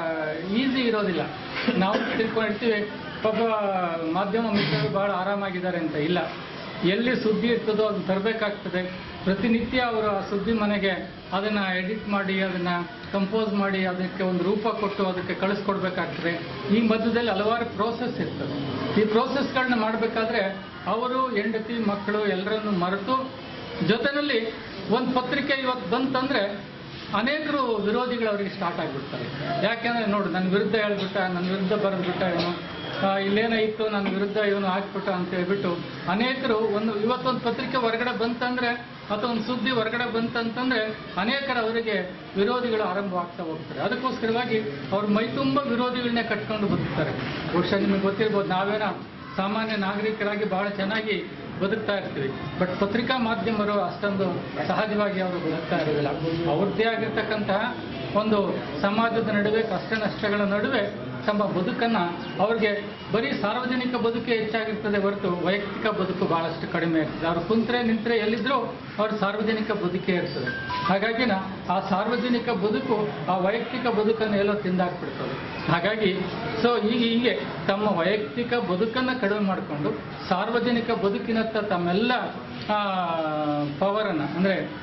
ಈಸಿ ಇರೋದಿಲ್ಲ ನಾವು ತಿಳ್ಕೊಂಡಿರ್ತೀವಿ ಪಾಪ ಮಾಧ್ಯಮ ಮಿತ್ರರು ಬಹಳ ಆರಾಮಾಗಿದ್ದಾರೆ ಅಂತ ಇಲ್ಲ ಎಲ್ಲಿ ಸುದ್ದಿ ಇರ್ತದೋ ಅದನ್ನ ತರಬೇಕಾಗ್ತದೆ ಪ್ರತಿನಿತ್ಯ ಅವರು ಆ ಸುದ್ದಿ ಮನೆಗೆ ಅದನ್ನು ಎಡಿಟ್ ಮಾಡಿ ಅದನ್ನು ಕಂಪೋಸ್ ಮಾಡಿ ಅದಕ್ಕೆ ಒಂದು ರೂಪ ಕೊಟ್ಟು ಅದಕ್ಕೆ ಕಳಿಸ್ಕೊಡ್ಬೇಕಾಗ್ತದೆ ಈ ಮಧ್ಯದಲ್ಲಿ ಹಲವಾರು ಪ್ರೋಸೆಸ್ ಇರ್ತದೆ ಈ ಪ್ರೋಸೆಸ್ಗಳನ್ನ ಮಾಡಬೇಕಾದ್ರೆ ಅವರು ಹೆಂಡತಿ ಮಕ್ಕಳು ಎಲ್ಲರನ್ನು ಮರೆತು ಜೊತೆಯಲ್ಲಿ ಒಂದು ಪತ್ರಿಕೆ ಇವತ್ತು ಬಂತಂದ್ರೆ ಅನೇಕರು ವಿರೋಧಿಗಳು ಅವರಿಗೆ ಸ್ಟಾರ್ಟ್ ಆಗಿಬಿಡ್ತಾರೆ ಯಾಕೆಂದ್ರೆ ನೋಡು ನನ್ನ ವಿರುದ್ಧ ಹೇಳ್ಬಿಟ್ಟ ನನ್ನ ವಿರುದ್ಧ ಬರೆದ್ಬಿಟ್ಟ ಇವನು ಆ, ಇಲ್ಲೇನೋ ಇತ್ತು ನನ್ನ ವಿರುದ್ಧ ಇವನು ಹಾಕ್ಬಿಟ್ಟ ಅಂತ ಹೇಳ್ಬಿಟ್ಟು ಅನೇಕರು ಒಂದು ಇವತ್ತೊಂದು ಪತ್ರಿಕೆ ಹೊರಗಡೆ ಬಂತಂದ್ರೆ ಅಥವಾ ಒಂದು ಸುದ್ದಿ ಹೊರಗಡೆ ಬಂತಂತಂದ್ರೆ ಅನೇಕರ ಅವರಿಗೆ ವಿರೋಧಿಗಳು ಆರಂಭವಾಗ್ತಾ ಹೋಗ್ತಾರೆ ಅದಕ್ಕೋಸ್ಕರವಾಗಿ ಅವ್ರ ಮೈ ತುಂಬ ವಿರೋಧಿಗಳನ್ನೇ ಕಟ್ಕೊಂಡು ಬದುಕ್ತಾರೆ ಬಹುಶಃ ನಿಮಗೆ ಗೊತ್ತಿರ್ಬೋದು ನಾವೇನೋ ಸಾಮಾನ್ಯ ನಾಗರಿಕರಾಗಿ ಬಹಳ ಚೆನ್ನಾಗಿ ಬದುಕ್ತಾ ಇರ್ತೀವಿ ಬಟ್ ಪತ್ರಿಕಾ ಮಾಧ್ಯಮರು ಅಷ್ಟೊಂದು ಸಹಜವಾಗಿ ಅವರು ಬದುಕ್ತಾ ಇರೋದಿಲ್ಲ ಅವ್ರದ್ದೇ ಆಗಿರ್ತಕ್ಕಂತಹ ಒಂದು ಸಮಾಜದ ನಡುವೆ ಕಷ್ಟ ನಷ್ಟಗಳ ನಡುವೆ ತಮ್ಮ ಬದುಕನ್ನ ಅವ್ರಿಗೆ ಬರೀ ಸಾರ್ವಜನಿಕ ಬದುಕೆ ಹೆಚ್ಚಾಗಿರ್ತದೆ ಹೊರತು ವೈಯಕ್ತಿಕ ಬದುಕು ಬಹಳಷ್ಟು ಕಡಿಮೆ ಇರ್ತದೆ ಅವ್ರು ಕುಂತ್ರೆ ನಿಂತ್ರೆ ಎಲ್ಲಿದ್ರೂ ಅವ್ರ ಸಾರ್ವಜನಿಕ ಬದುಕೇ ಇರ್ತದೆ ಹಾಗಾಗಿನ ಆ ಸಾರ್ವಜನಿಕ ಬದುಕು ಆ ವೈಯಕ್ತಿಕ ಬದುಕನ್ನು ಎಲ್ಲೋ ತಿಂದಾಕ್ಬಿಡ್ತದೆ ಹಾಗಾಗಿ ಸೊ ಈಗ ಹೀಗೆ ತಮ್ಮ ವೈಯಕ್ತಿಕ ಬದುಕನ್ನು ಕಡಿಮೆ ಮಾಡಿಕೊಂಡು ಸಾರ್ವಜನಿಕ ಬದುಕಿನತ್ತ ತಮ್ಮೆಲ್ಲ ಪವರನ್ನು ಅಂದರೆ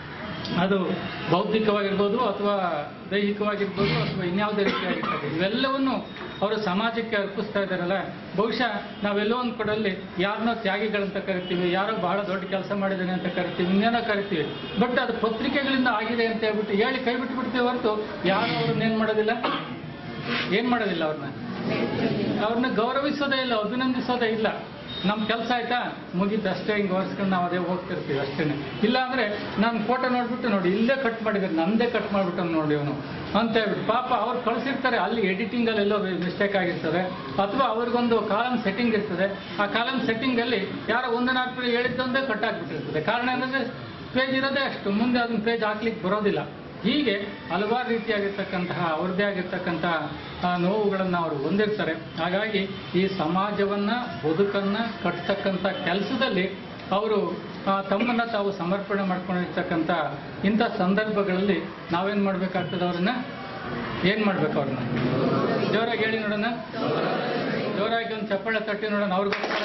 ಅದು ಬೌದ್ಧಿಕವಾಗಿರ್ಬೋದು ಅಥವಾ ದೈಹಿಕವಾಗಿರ್ಬೋದು ಅಥವಾ ಇನ್ಯಾವುದೇ ರೀತಿಯಾಗಿರ್ತದೆ ಇವೆಲ್ಲವನ್ನು ಅವರು ಸಮಾಜಕ್ಕೆ ಅರ್ಪಿಸ್ತಾ ಇದ್ದಾರಲ್ಲ ಬಹುಶಃ ನಾವೆಲ್ಲೋ ಒಂದು ಕಡೆಯಲ್ಲಿ ಯಾರನ್ನೋ ತ್ಯಾಗಿಗಳಂತ ಕರಿತೀವಿ ಯಾರೋ ಬಹಳ ದೊಡ್ಡ ಕೆಲಸ ಮಾಡಿದ್ದಾನೆ ಅಂತ ಕರಿತೀವಿ ಇನ್ನೇನೋ ಕರಿತೀವಿ ಬಟ್ ಅದು ಪತ್ರಿಕೆಗಳಿಂದ ಆಗಿದೆ ಅಂತ ಹೇಳ್ಬಿಟ್ಟು ಹೇಳಿ ಕೈ ಬಿಟ್ಟು ಬಿಡ್ತೀವಿ ಹೊರತು ಯಾರು ಅವ್ರನ್ನ ಏನು ಮಾಡೋದಿಲ್ಲ ಏನು ಮಾಡೋದಿಲ್ಲ ಅವ್ರನ್ನ ಅವ್ರನ್ನ ಗೌರವಿಸೋದೇ ಇಲ್ಲ ಅಭಿನಂದಿಸೋದೇ ಇಲ್ಲ ನಮ್ಮ ಕೆಲಸ ಆಯ್ತಾ ಮುಗೀತು ಅಷ್ಟೇ ಹಿಂಗೆ ಒರೆಸ್ಕೊಂಡು ನಾವು ಅದೇ ಹೋಗ್ತಿರ್ತೀವಿ ಅಷ್ಟೇ ಇಲ್ಲ ಅಂದರೆ ನಾನು ಫೋಟೋ ನೋಡ್ಬಿಟ್ಟು ನೋಡಿ ಇಲ್ಲೇ ಕಟ್ ಮಾಡಿದ್ದಾರೆ ನಂದೇ ಕಟ್ ಮಾಡಿಬಿಟ್ಟು ನೋಡಿ ಅವನು ಅಂತ ಹೇಳ್ಬಿಟ್ಟು ಪಾಪ ಅವ್ರು ಕಳಿಸಿರ್ತಾರೆ ಅಲ್ಲಿ ಎಡಿಟಿಂಗಲ್ಲಿ ಎಲ್ಲೋ ಮಿಸ್ಟೇಕ್ ಆಗಿರ್ತದೆ ಅಥವಾ ಅವ್ರಿಗೊಂದು ಕಾಲಮ್ ಸೆಟ್ಟಿಂಗ್ ಇರ್ತದೆ ಆ ಕಾಲಮ್ ಸೆಟ್ಟಿಂಗಲ್ಲಿ ಯಾರೋ ಒಂದು ನಾಲ್ಕು ಪೇಜ್ ಹೇಳಿದ್ದೊಂದೇ ಕಟ್ ಆಗಿಬಿಟ್ಟಿರ್ತದೆ ಕಾರಣ ಏನಂದರೆ ಪೇಜ್ ಇರೋದೇ ಅಷ್ಟು ಮುಂದೆ ಅದನ್ನ ಪೇಜ್ ಹಾಕ್ಲಿಕ್ಕೆ ಬರೋದಿಲ್ಲ ಹೀಗೆ ಹಲವಾರು ರೀತಿಯಾಗಿರ್ತಕ್ಕಂತಹ ಅವ್ರದ್ದೇ ಆಗಿರ್ತಕ್ಕಂತಹ ಆ, ನೋವುಗಳನ್ನು ಅವರು ಹೊಂದಿರ್ತಾರೆ ಹಾಗಾಗಿ ಈ ಸಮಾಜವನ್ನ ಬದುಕನ್ನ ಕಟ್ತಕ್ಕಂಥ ಕೆಲಸದಲ್ಲಿ ಅವರು ಆ, ತಮ್ಮನ್ನ ತಾವು ಸಮರ್ಪಣೆ ಮಾಡ್ಕೊಂಡಿರ್ತಕ್ಕಂಥ ಇಂಥ ಸಂದರ್ಭಗಳಲ್ಲಿ ನಾವೇನ್ ಮಾಡ್ಬೇಕಾಗ್ತದೆ ಅವ್ರನ್ನ ಏನ್ ಮಾಡ್ಬೇಕು ಅವ್ರನ್ನ ಜೋರಾಗಿ ಹೇಳಿ ನೋಡೋಣ ಜೋರಾಗಿ ಒಂದು ಚಪ್ಪಾಳೆ ತಟ್ಟಿ ನೋಡೋಣ ಅವ್ರಿಗೋಸ್ಕರ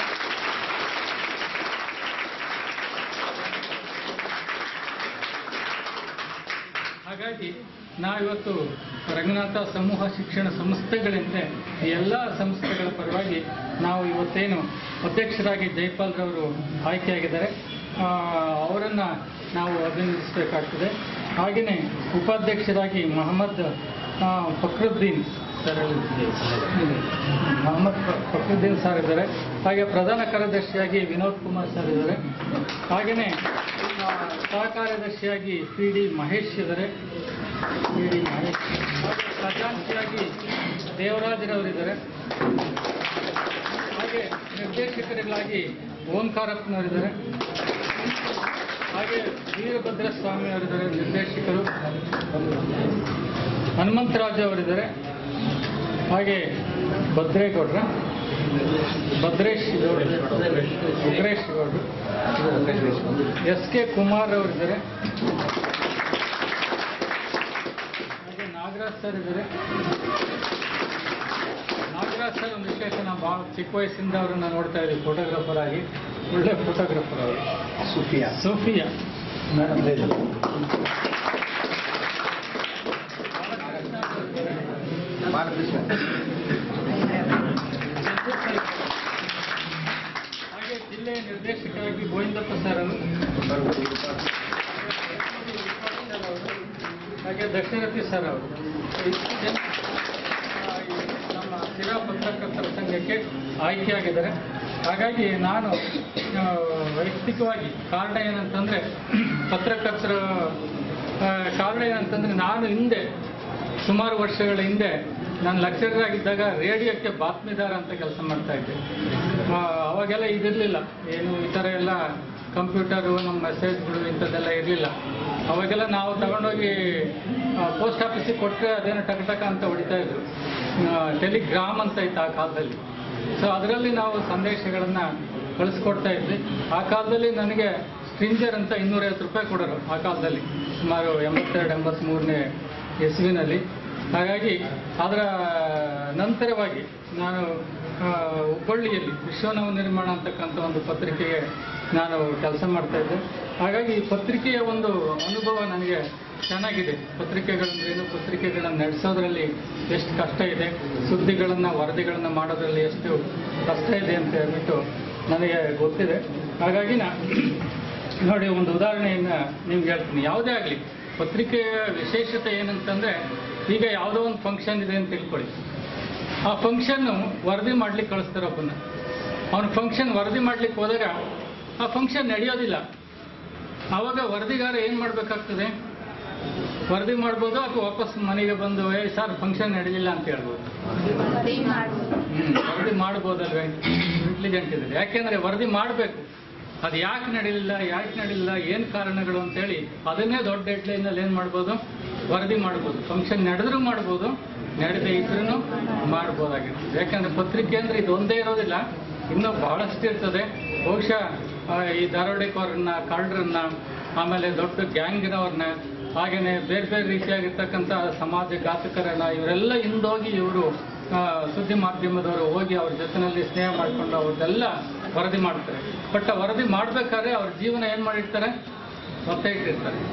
ಹಾಗಾಗಿ ನಾವಿವತ್ತು ರಂಗನಾಥ ಸಮೂಹ ಶಿಕ್ಷಣ ಸಂಸ್ಥೆಗಳಿಂದ ಈ ಎಲ್ಲ ಸಂಸ್ಥೆಗಳ ಪರವಾಗಿ ನಾವು ಇವತ್ತೇನು ಅಧ್ಯಕ್ಷರಾಗಿ ಜೈಪಾಲ್ ರವರು ಆಯ್ಕೆಯಾಗಿದ್ದಾರೆ ಆ, ಅವರನ್ನ ನಾವು ಅಭಿನಂದಿಸಬೇಕಾಗ್ತದೆ ಹಾಗೆಯೇ ಉಪಾಧ್ಯಕ್ಷರಾಗಿ ಮೊಹಮ್ಮದ್ ಆ, ಫಕ್ರುದ್ದೀನ್ ಸರ್ ಇದೆ. ಮೊಹಮ್ಮದ್ ಫ- ಫಕ್ರುದ್ದೀನ್ ಸರ್ ಇದ್ದಾರೆ ಹಾಗೆ ಪ್ರಧಾನ ಕಾರ್ಯದರ್ಶಿಯಾಗಿ ವಿನೋದ್ ಕುಮಾರ್ ಸರ್ ಇದ್ದಾರೆ ಹಾಗೆಯೇ ಆ, ಸಹ ಕಾರ್ಯದರ್ಶಿಯಾಗಿ ಪಿ ಡಿ ಮಹೇಶ್ ಇದ್ದಾರೆ ಪಿ ಡಿ ಮಹೇಶ್ ಹಾಗೆ ಖಜಾಂಚಿಯಾಗಿ ದೇವರಾಜರವರಿದ್ದಾರೆ ಹಾಗೆ ನಿರ್ದೇಶಕರುಗಳಾಗಿ ಓಂಕಾರಪ್ಪನವರಿದ್ದಾರೆ ಹಾಗೆ ವೀರಭದ್ರ ಸ್ವಾಮಿ ಅವರಿದ್ದಾರೆ ನಿರ್ದೇಶಕರು ಹನುಮಂತರಾಜು ಅವರಿದ್ದಾರೆ ಹಾಗೆ ಭದ್ರೇಗೌಡ್ರ ಭದ್ರೇಶ್ ಗೌಡ್ರು ಭದ್ರೇಶ್ ಗೌಡ್ರು ಎಸ್ ಕೆ ಕುಮಾರ್ ಅವರಿದ್ದಾರೆ ಹಾಗೆ ನಾಗರಾಜ್ ಸರ್ ಇದ್ದಾರೆ ನಾಗರಾಜ್ ಸರ್ ಒಂದು ವಿಶೇಷ ನಾವು ಭಾಳ ಚಿಕ್ಕ ವಯಸ್ಸಿಂದ ಅವರನ್ನ ನೋಡ್ತಾ ಇದ್ದೀವಿ ಫೋಟೋಗ್ರಾಫರ್ ಆಗಿ ಒಳ್ಳೆ ಫೋಟೋಗ್ರಾಫರ್ ಅವರು ಸುಫಿಯಾ ಸೋಫಿಯಾ ಹಾಗೆ ಜಿಲ್ಲೆಯ ನಿರ್ದೇಶಕರಾಗಿ ಗೋವಿಂದಪ್ಪ ಸರ್ ಅವರು ಹಾಗೆ ದಕ್ಷಿಣತಿ ಸರ್ ಅವರು ಇಷ್ಟು ಜನ ಆ, ಈ ನಮ್ಮ ಸ್ಥಿರ ಪತ್ರಕರ್ತರ ಸಂಘಕ್ಕೆ ಆಯ್ಕೆಯಾಗಿದ್ದಾರೆ ಹಾಗಾಗಿ ನಾನು ಆ, ವೈಯಕ್ತಿಕವಾಗಿ ಕಾರಣ ಏನಂತಂದ್ರೆ ಪತ್ರಕರ್ತರ ಆ, ಕಾರಣ ಏನಂತಂದ್ರೆ ನಾನು ಹಿಂದೆ ಸುಮಾರು ವರ್ಷಗಳ ಹಿಂದೆ ನಾನು ಲೆಕ್ಚರರ್ ಆಗಿದ್ದಾಗ ರೇಡಿಯೋಕ್ಕೆ ಬಾತ್ಮೀದಾರ ಅಂತ ಕೆಲಸ ಮಾಡ್ತಾ ಇದ್ದೆ ಆ, ಅವಾಗೆಲ್ಲ ಇದಿರಲಿಲ್ಲ ಏನು ಈ ಥರ ಎಲ್ಲ ಕಂಪ್ಯೂಟರು ನಮ್ಮ ಮೆಸೇಜ್ಗಳು ಇಂಥದ್ದೆಲ್ಲ ಇರಲಿಲ್ಲ ಅವಾಗೆಲ್ಲ ನಾವು ತಗೊಂಡೋಗಿ ಪೋಸ್ಟ್ ಆಫೀಸಿಗೆ ಕೊಟ್ಟರೆ ಅದೇನೋ ಟಕ ಟಕ ಅಂತ ಹೊಡಿತಾ ಇದ್ರು ಟೆಲಿಗ್ರಾಮ್ ಅಂತ ಇತ್ತು ಆ ಕಾಲದಲ್ಲಿ ಸೊ ಅದರಲ್ಲಿ ನಾವು ಸಂದೇಶಗಳನ್ನು ಕಳಿಸ್ಕೊಡ್ತಾ ಇದ್ವಿ ಆ ಕಾಲದಲ್ಲಿ ನನಗೆ ಸ್ಟ್ರಿಂಜರ್ ಅಂತ ಇನ್ನೂರೈವತ್ತು ರೂಪಾಯಿ ಕೊಡೋರು ಆ ಕಾಲದಲ್ಲಿ ಸುಮಾರು ಎಂಬತ್ತೆರಡು ಎಂಬತ್ತ್ಮೂರನೇ ಇಸ್ವಿನಲ್ಲಿ ಹಾಗಾಗಿ ಅದರ ನಂತರವಾಗಿ ನಾನು ಆ, ಹುಬ್ಬಳ್ಳಿಯಲ್ಲಿ ವಿಶ್ವನವ ನಿರ್ಮಾಣ ಅಂತಕ್ಕಂಥ ಒಂದು ಪತ್ರಿಕೆಗೆ ನಾನು ಕೆಲಸ ಮಾಡ್ತಾ ಇದ್ದೆ ಹಾಗಾಗಿ ಈ ಪತ್ರಿಕೆಯ ಒಂದು ಅನುಭವ ನನಗೆ ಚೆನ್ನಾಗಿದೆ ಪತ್ರಿಕೆಗಳಂದ್ರೇನು ಪತ್ರಿಕೆಗಳನ್ನು ನಡೆಸೋದ್ರಲ್ಲಿ ಎಷ್ಟು ಕಷ್ಟ ಇದೆ ಸುದ್ದಿಗಳನ್ನು ವರದಿಗಳನ್ನು ಮಾಡೋದ್ರಲ್ಲಿ ಎಷ್ಟು ಕಷ್ಟ ಇದೆ ಅಂತ ಹೇಳ್ಬಿಟ್ಟು ನನಗೆ ಗೊತ್ತಿದೆ ಹಾಗಾಗಿ ನಾ ನೋಡಿ ಒಂದು ಉದಾಹರಣೆಯನ್ನು ನಿಮ್ಗೆ ಹೇಳ್ತೀನಿ ಯಾವುದೇ ಆಗಲಿ ಪತ್ರಿಕೆಯ ವಿಶೇಷತೆ ಏನಂತಂದರೆ ಈಗ ಯಾವುದೋ ಒಂದು ಫಂಕ್ಷನ್ ಇದೆ ಅಂತ ತಿಳ್ಕೊಳ್ಳಿ ಆ ಫಂಕ್ಷನ್ನು ವರದಿ ಮಾಡ್ಲಿಕ್ಕೆ ಕಳಿಸ್ತಾರೆ ಒಬ್ಬನ ಅವನು ಫಂಕ್ಷನ್ ವರದಿ ಮಾಡ್ಲಿಕ್ಕೆ ಹೋದಾಗ ಆ ಫಂಕ್ಷನ್ ನಡೆಯೋದಿಲ್ಲ ಆವಾಗ ವರದಿಗಾರ ಏನು ಮಾಡಬೇಕಾಗ್ತದೆ ವರದಿ ಮಾಡ್ಬೋದು ಅಥವಾ ವಾಪಸ್ ಮನೆಗೆ ಬಂದು ಏ ಸರ್ ಫಂಕ್ಷನ್ ನಡೆದಿಲ್ಲ ಅಂತ ಹೇಳ್ಬೋದು ಹ್ಮ್, ವರದಿ ಮಾಡ್ಬೋದಲ್ವೇ ಇಂಟೆಲಿಜೆಂಟ್ ಇದೆ ಯಾಕೆಂದ್ರೆ ವರದಿ ಮಾಡಬೇಕು ಅದು ಯಾಕೆ ನಡೀಲಿಲ್ಲ ಯಾಕೆ ನಡೀಲಿಲ್ಲ ಏನು ಕಾರಣಗಳು ಅಂತೇಳಿ ಅದನ್ನೇ ದೊಡ್ಡ ಹೆಡ್ಲೈನಲ್ಲಿ ಏನು ಮಾಡ್ಬೋದು ವರದಿ ಮಾಡ್ಬೋದು ಫಂಕ್ಷನ್ ನಡೆದ್ರೂ ಮಾಡ್ಬೋದು ನಡೆದೇ ಇದ್ರೂ ಮಾಡ್ಬೋದಾಗಿರ್ತದೆ ಯಾಕಂದ್ರೆ ಪತ್ರಿಕೆ ಅಂದ್ರೆ ಇದು ಒಂದೇ ಇರೋದಿಲ್ಲ ಇನ್ನೂ ಬಹಳಷ್ಟು ಇರ್ತದೆ ಬಹುಶಃ ಆ, ಈ ದಾರೋಡೆಕೋರನ್ನ ಕಳ್ಳರನ್ನ ಆಮೇಲೆ ದೊಡ್ಡ ಗ್ಯಾಂಗಿನವ್ರನ್ನ ಹಾಗೆಯೇ ಬೇರೆ ಬೇರೆ ರೀತಿಯಾಗಿರ್ತಕ್ಕಂಥ ಸಮಾಜ ಘಾತಕರನ್ನ ಇವರೆಲ್ಲ ಹಿಂದೋಗಿ ಇವರು ಸುದ್ದಿ ಮಾಧ್ಯಮದವರು ಹೋಗಿ ಅವ್ರ ಜೊತೆನಲ್ಲಿ ಸ್ನೇಹ ಮಾಡಿಕೊಂಡು ಅವ್ರದ್ದೆಲ್ಲ ವರದಿ ಮಾಡ್ತಾರೆ ಬಟ್ ಆ ವರದಿ ಮಾಡ್ಬೇಕಾದ್ರೆ ಅವ್ರ ಜೀವನ ಏನು ಮಾಡಿರ್ತಾರೆ ಒತ್ತೆ ಇಟ್ಟಿರ್ತಾರೆ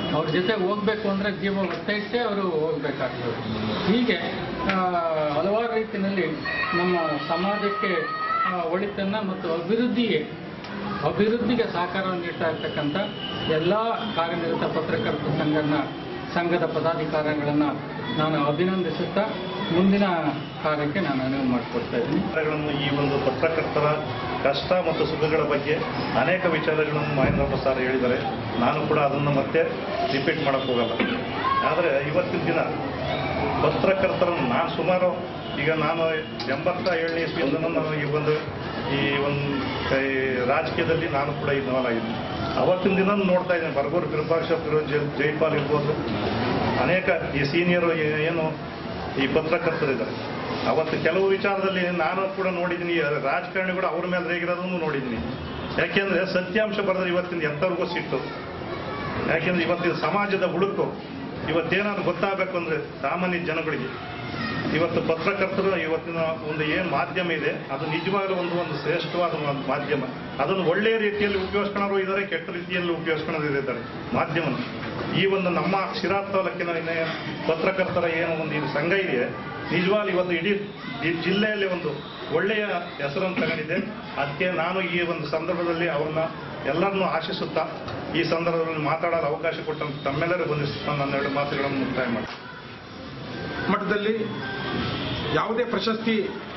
ಅವ್ರ ಜೊತೆ ಹೋಗ್ಬೇಕು ಅಂದರೆ ಜೀವ ಒತ್ತೆ ಇಟ್ಟೇ ಅವರು ಹೋಗ್ಬೇಕಾಗ್ತದೆ ಹೀಗೆ ಆ, ಹಲವಾರು ರೀತಿಯಲ್ಲಿ ನಮ್ಮ ಸಮಾಜಕ್ಕೆ ಆ, ಒಳಿತನ್ನು ಮತ್ತು ಅಭಿವೃದ್ಧಿಗೆ ಅಭಿವೃದ್ಧಿಗೆ ಸಹಕಾರವನ್ನು ನೀಡ್ತಾ ಇರ್ತಕ್ಕಂಥ ಎಲ್ಲ ಕಾರ್ಯನಿರತ ಪತ್ರಕರ್ತರ ಸಂಘನ ಸಂಘದ ಪದಾಧಿಕಾರಿಗಳನ್ನು ನಾನು ಅಭಿನಂದಿಸುತ್ತಾ ಮುಂದಿನ ಕಾರ್ಯಕ್ಕೆ ನಾನು ಅನುವು ಮಾಡಿಕೊಡ್ತಾ ಇದ್ದೀನಿ ವಿಚಾರಗಳನ್ನು ಈ ಒಂದು ಪತ್ರಕರ್ತರ ಕಷ್ಟ ಮತ್ತು ಸುಖಗಳ ಬಗ್ಗೆ ಅನೇಕ ವಿಚಾರಗಳನ್ನು ಮಹೇಂದ್ರಪ್ಪ ಸರ್ ಹೇಳಿದ್ದಾರೆ ನಾನು ಕೂಡ ಅದನ್ನು ಮತ್ತೆ ರಿಪೀಟ್ ಮಾಡಕ್ಕೆ ಹೋಗಲ್ಲ ಆದರೆ ಇವತ್ತಿನ ದಿನ ಪತ್ರಕರ್ತರನ್ನು ನಾನು ಸುಮಾರು ಈಗ ನಾನು ಎಂಬತ್ತ ಏಳನೇ ಇಸ್ವಿಯಿಂದ ನಾನು ಈ ಒಂದು ಈ ಒಂದು ಈ ರಾಜಕೀಯದಲ್ಲಿ ನಾನು ಕೂಡ ಇನ್ವಾಲ್ವ್ ಆಗಿದ್ದೀನಿ ಅವತ್ತಿನ ದಿನ ನೋಡ್ತಾ ಇದ್ದೇನೆ ಬರಗೂರು ವಿರೂಪಾಕ್ಷ ಜೈ ಜೈಪಾಲ್ ಇರ್ಬೋದು ಅನೇಕ ಈ ಸೀನಿಯರು ಏನು ಈ ಪತ್ರಕರ್ತರಿದ್ದಾರೆ ಅವತ್ತು ಕೆಲವು ವಿಚಾರದಲ್ಲಿ ನಾನು ಕೂಡ ನೋಡಿದ್ದೀನಿ ರಾಜಕಾರಣಿ ಕೂಡ ಅವ್ರ ಮೇಲೆ ರೇಗಿರೋದನ್ನು ನೋಡಿದ್ದೀನಿ ಯಾಕೆಂದ್ರೆ ಸತ್ಯಾಂಶ ಬರೆದ್ರೆ ಇವತ್ತಿನ ಎಂಥವ್ರಿಗೂ ಸಿಟ್ಟು ಯಾಕೆಂದ್ರೆ ಇವತ್ತಿನ ಸಮಾಜದ ಹುಡುಕು ಇವತ್ತೇನಾದ್ರು ಗೊತ್ತಾಗಬೇಕು ಅಂದ್ರೆ ಸಾಮಾನ್ಯ ಜನಗಳಿಗೆ ಇವತ್ತು ಪತ್ರಕರ್ತರು ಇವತ್ತಿನ ಒಂದು ಏನು ಮಾಧ್ಯಮ ಇದೆ ಅದು ನಿಜವಾಗ್ಲೂ ಒಂದು ಒಂದು ಶ್ರೇಷ್ಠವಾದ ಒಂದು ಮಾಧ್ಯಮ ಅದನ್ನು ಒಳ್ಳೆಯ ರೀತಿಯಲ್ಲಿ ಉಪಯೋಗಿಸ್ಕೊಳ್ಳೋರು ಇದ್ದಾರೆ ಕೆಟ್ಟ ರೀತಿಯಲ್ಲಿ ಉಪಯೋಗಿಸ್ಕೊಳ್ಳೋರು ಇದ್ದಾರೆ ಮಾಧ್ಯಮ ಈ ಒಂದು ನಮ್ಮ ಶಿರಾ ತಾಲೂಕಿನ ಏನೇ ಪತ್ರಕರ್ತರ ಏನು ಒಂದು ಇದು ಸಂಘ ಇದೆ ನಿಜವಾಗ್ಲೂ ಇವತ್ತು ಇಡೀ ಜಿ- ಜಿಲ್ಲೆಯಲ್ಲಿ ಒಂದು ಒಳ್ಳೆಯ ಹೆಸರನ್ನು ತಗೊಂಡಿದೆ ಅದಕ್ಕೆ ನಾನು ಈ ಒಂದು ಸಂದರ್ಭದಲ್ಲಿ ಅವ್ರನ್ನ ಎಲ್ಲರನ್ನೂ ಆಶಿಸುತ್ತಾ ಈ ಸಂದರ್ಭದಲ್ಲಿ ಮಾತಾಡಲು ಅವಕಾಶ ಕೊಟ್ಟಂತ ತಮ್ಮೆಲ್ಲರಿಗೂ ವಂದಿಸುತ್ತಾ ನನ್ನ ಎರಡು ಮಾತುಗಳನ್ನು ಮುಕ್ತಾಯ ಮಾಡಿ ಮಟ್ಟದಲ್ಲಿ ಯಾವುದೇ ಪ್ರಶಸ್ತಿ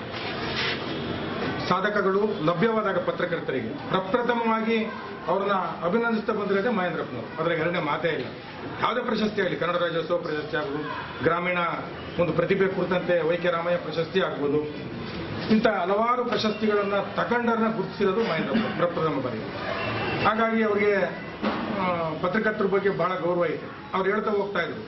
ಸಾಧಕಗಳು ಲಭ್ಯವಾದಾಗ ಪತ್ರಕರ್ತರಿಗೆ ಪ್ರಪ್ರಥಮವಾಗಿ ಅವ್ರನ್ನ ಅಭಿನಂದಿಸ್ತಾ ಬಂದಿರೋದೇ ಮಹೇಂದ್ರಪ್ಪನವರು ಅದ್ರಾಗ ಎರಡನೇ ಮಾತೇ ಇಲ್ಲ ಯಾವುದೇ ಪ್ರಶಸ್ತಿ ಆಗಲಿ ಕನ್ನಡ ರಾಜ್ಯೋತ್ಸವ ಪ್ರಶಸ್ತಿ ಆಗ್ಬೋದು ಗ್ರಾಮೀಣ ಒಂದು ಪ್ರತಿಭೆ ಕುರಿತಂತೆ ವೈ ಕೆ ರಾಮಯ್ಯ ಪ್ರಶಸ್ತಿ ಆಗ್ಬೋದು ಇಂಥ ಹಲವಾರು ಪ್ರಶಸ್ತಿಗಳನ್ನ ತಗೊಂಡರನ್ನ ಗುರುತಿಸಿರೋದು ಮಹೇಂದ್ರಪ್ಪ ಪ್ರಪ್ರಥಮ ಬಾರಿ ಹಾಗಾಗಿ ಅವರಿಗೆ ಆ, ಪತ್ರಕರ್ತರ ಬಗ್ಗೆ ಬಹಳ ಗೌರವ ಇದೆ ಅವ್ರು ಹೇಳ್ತಾ ಹೋಗ್ತಾ ಇದ್ರು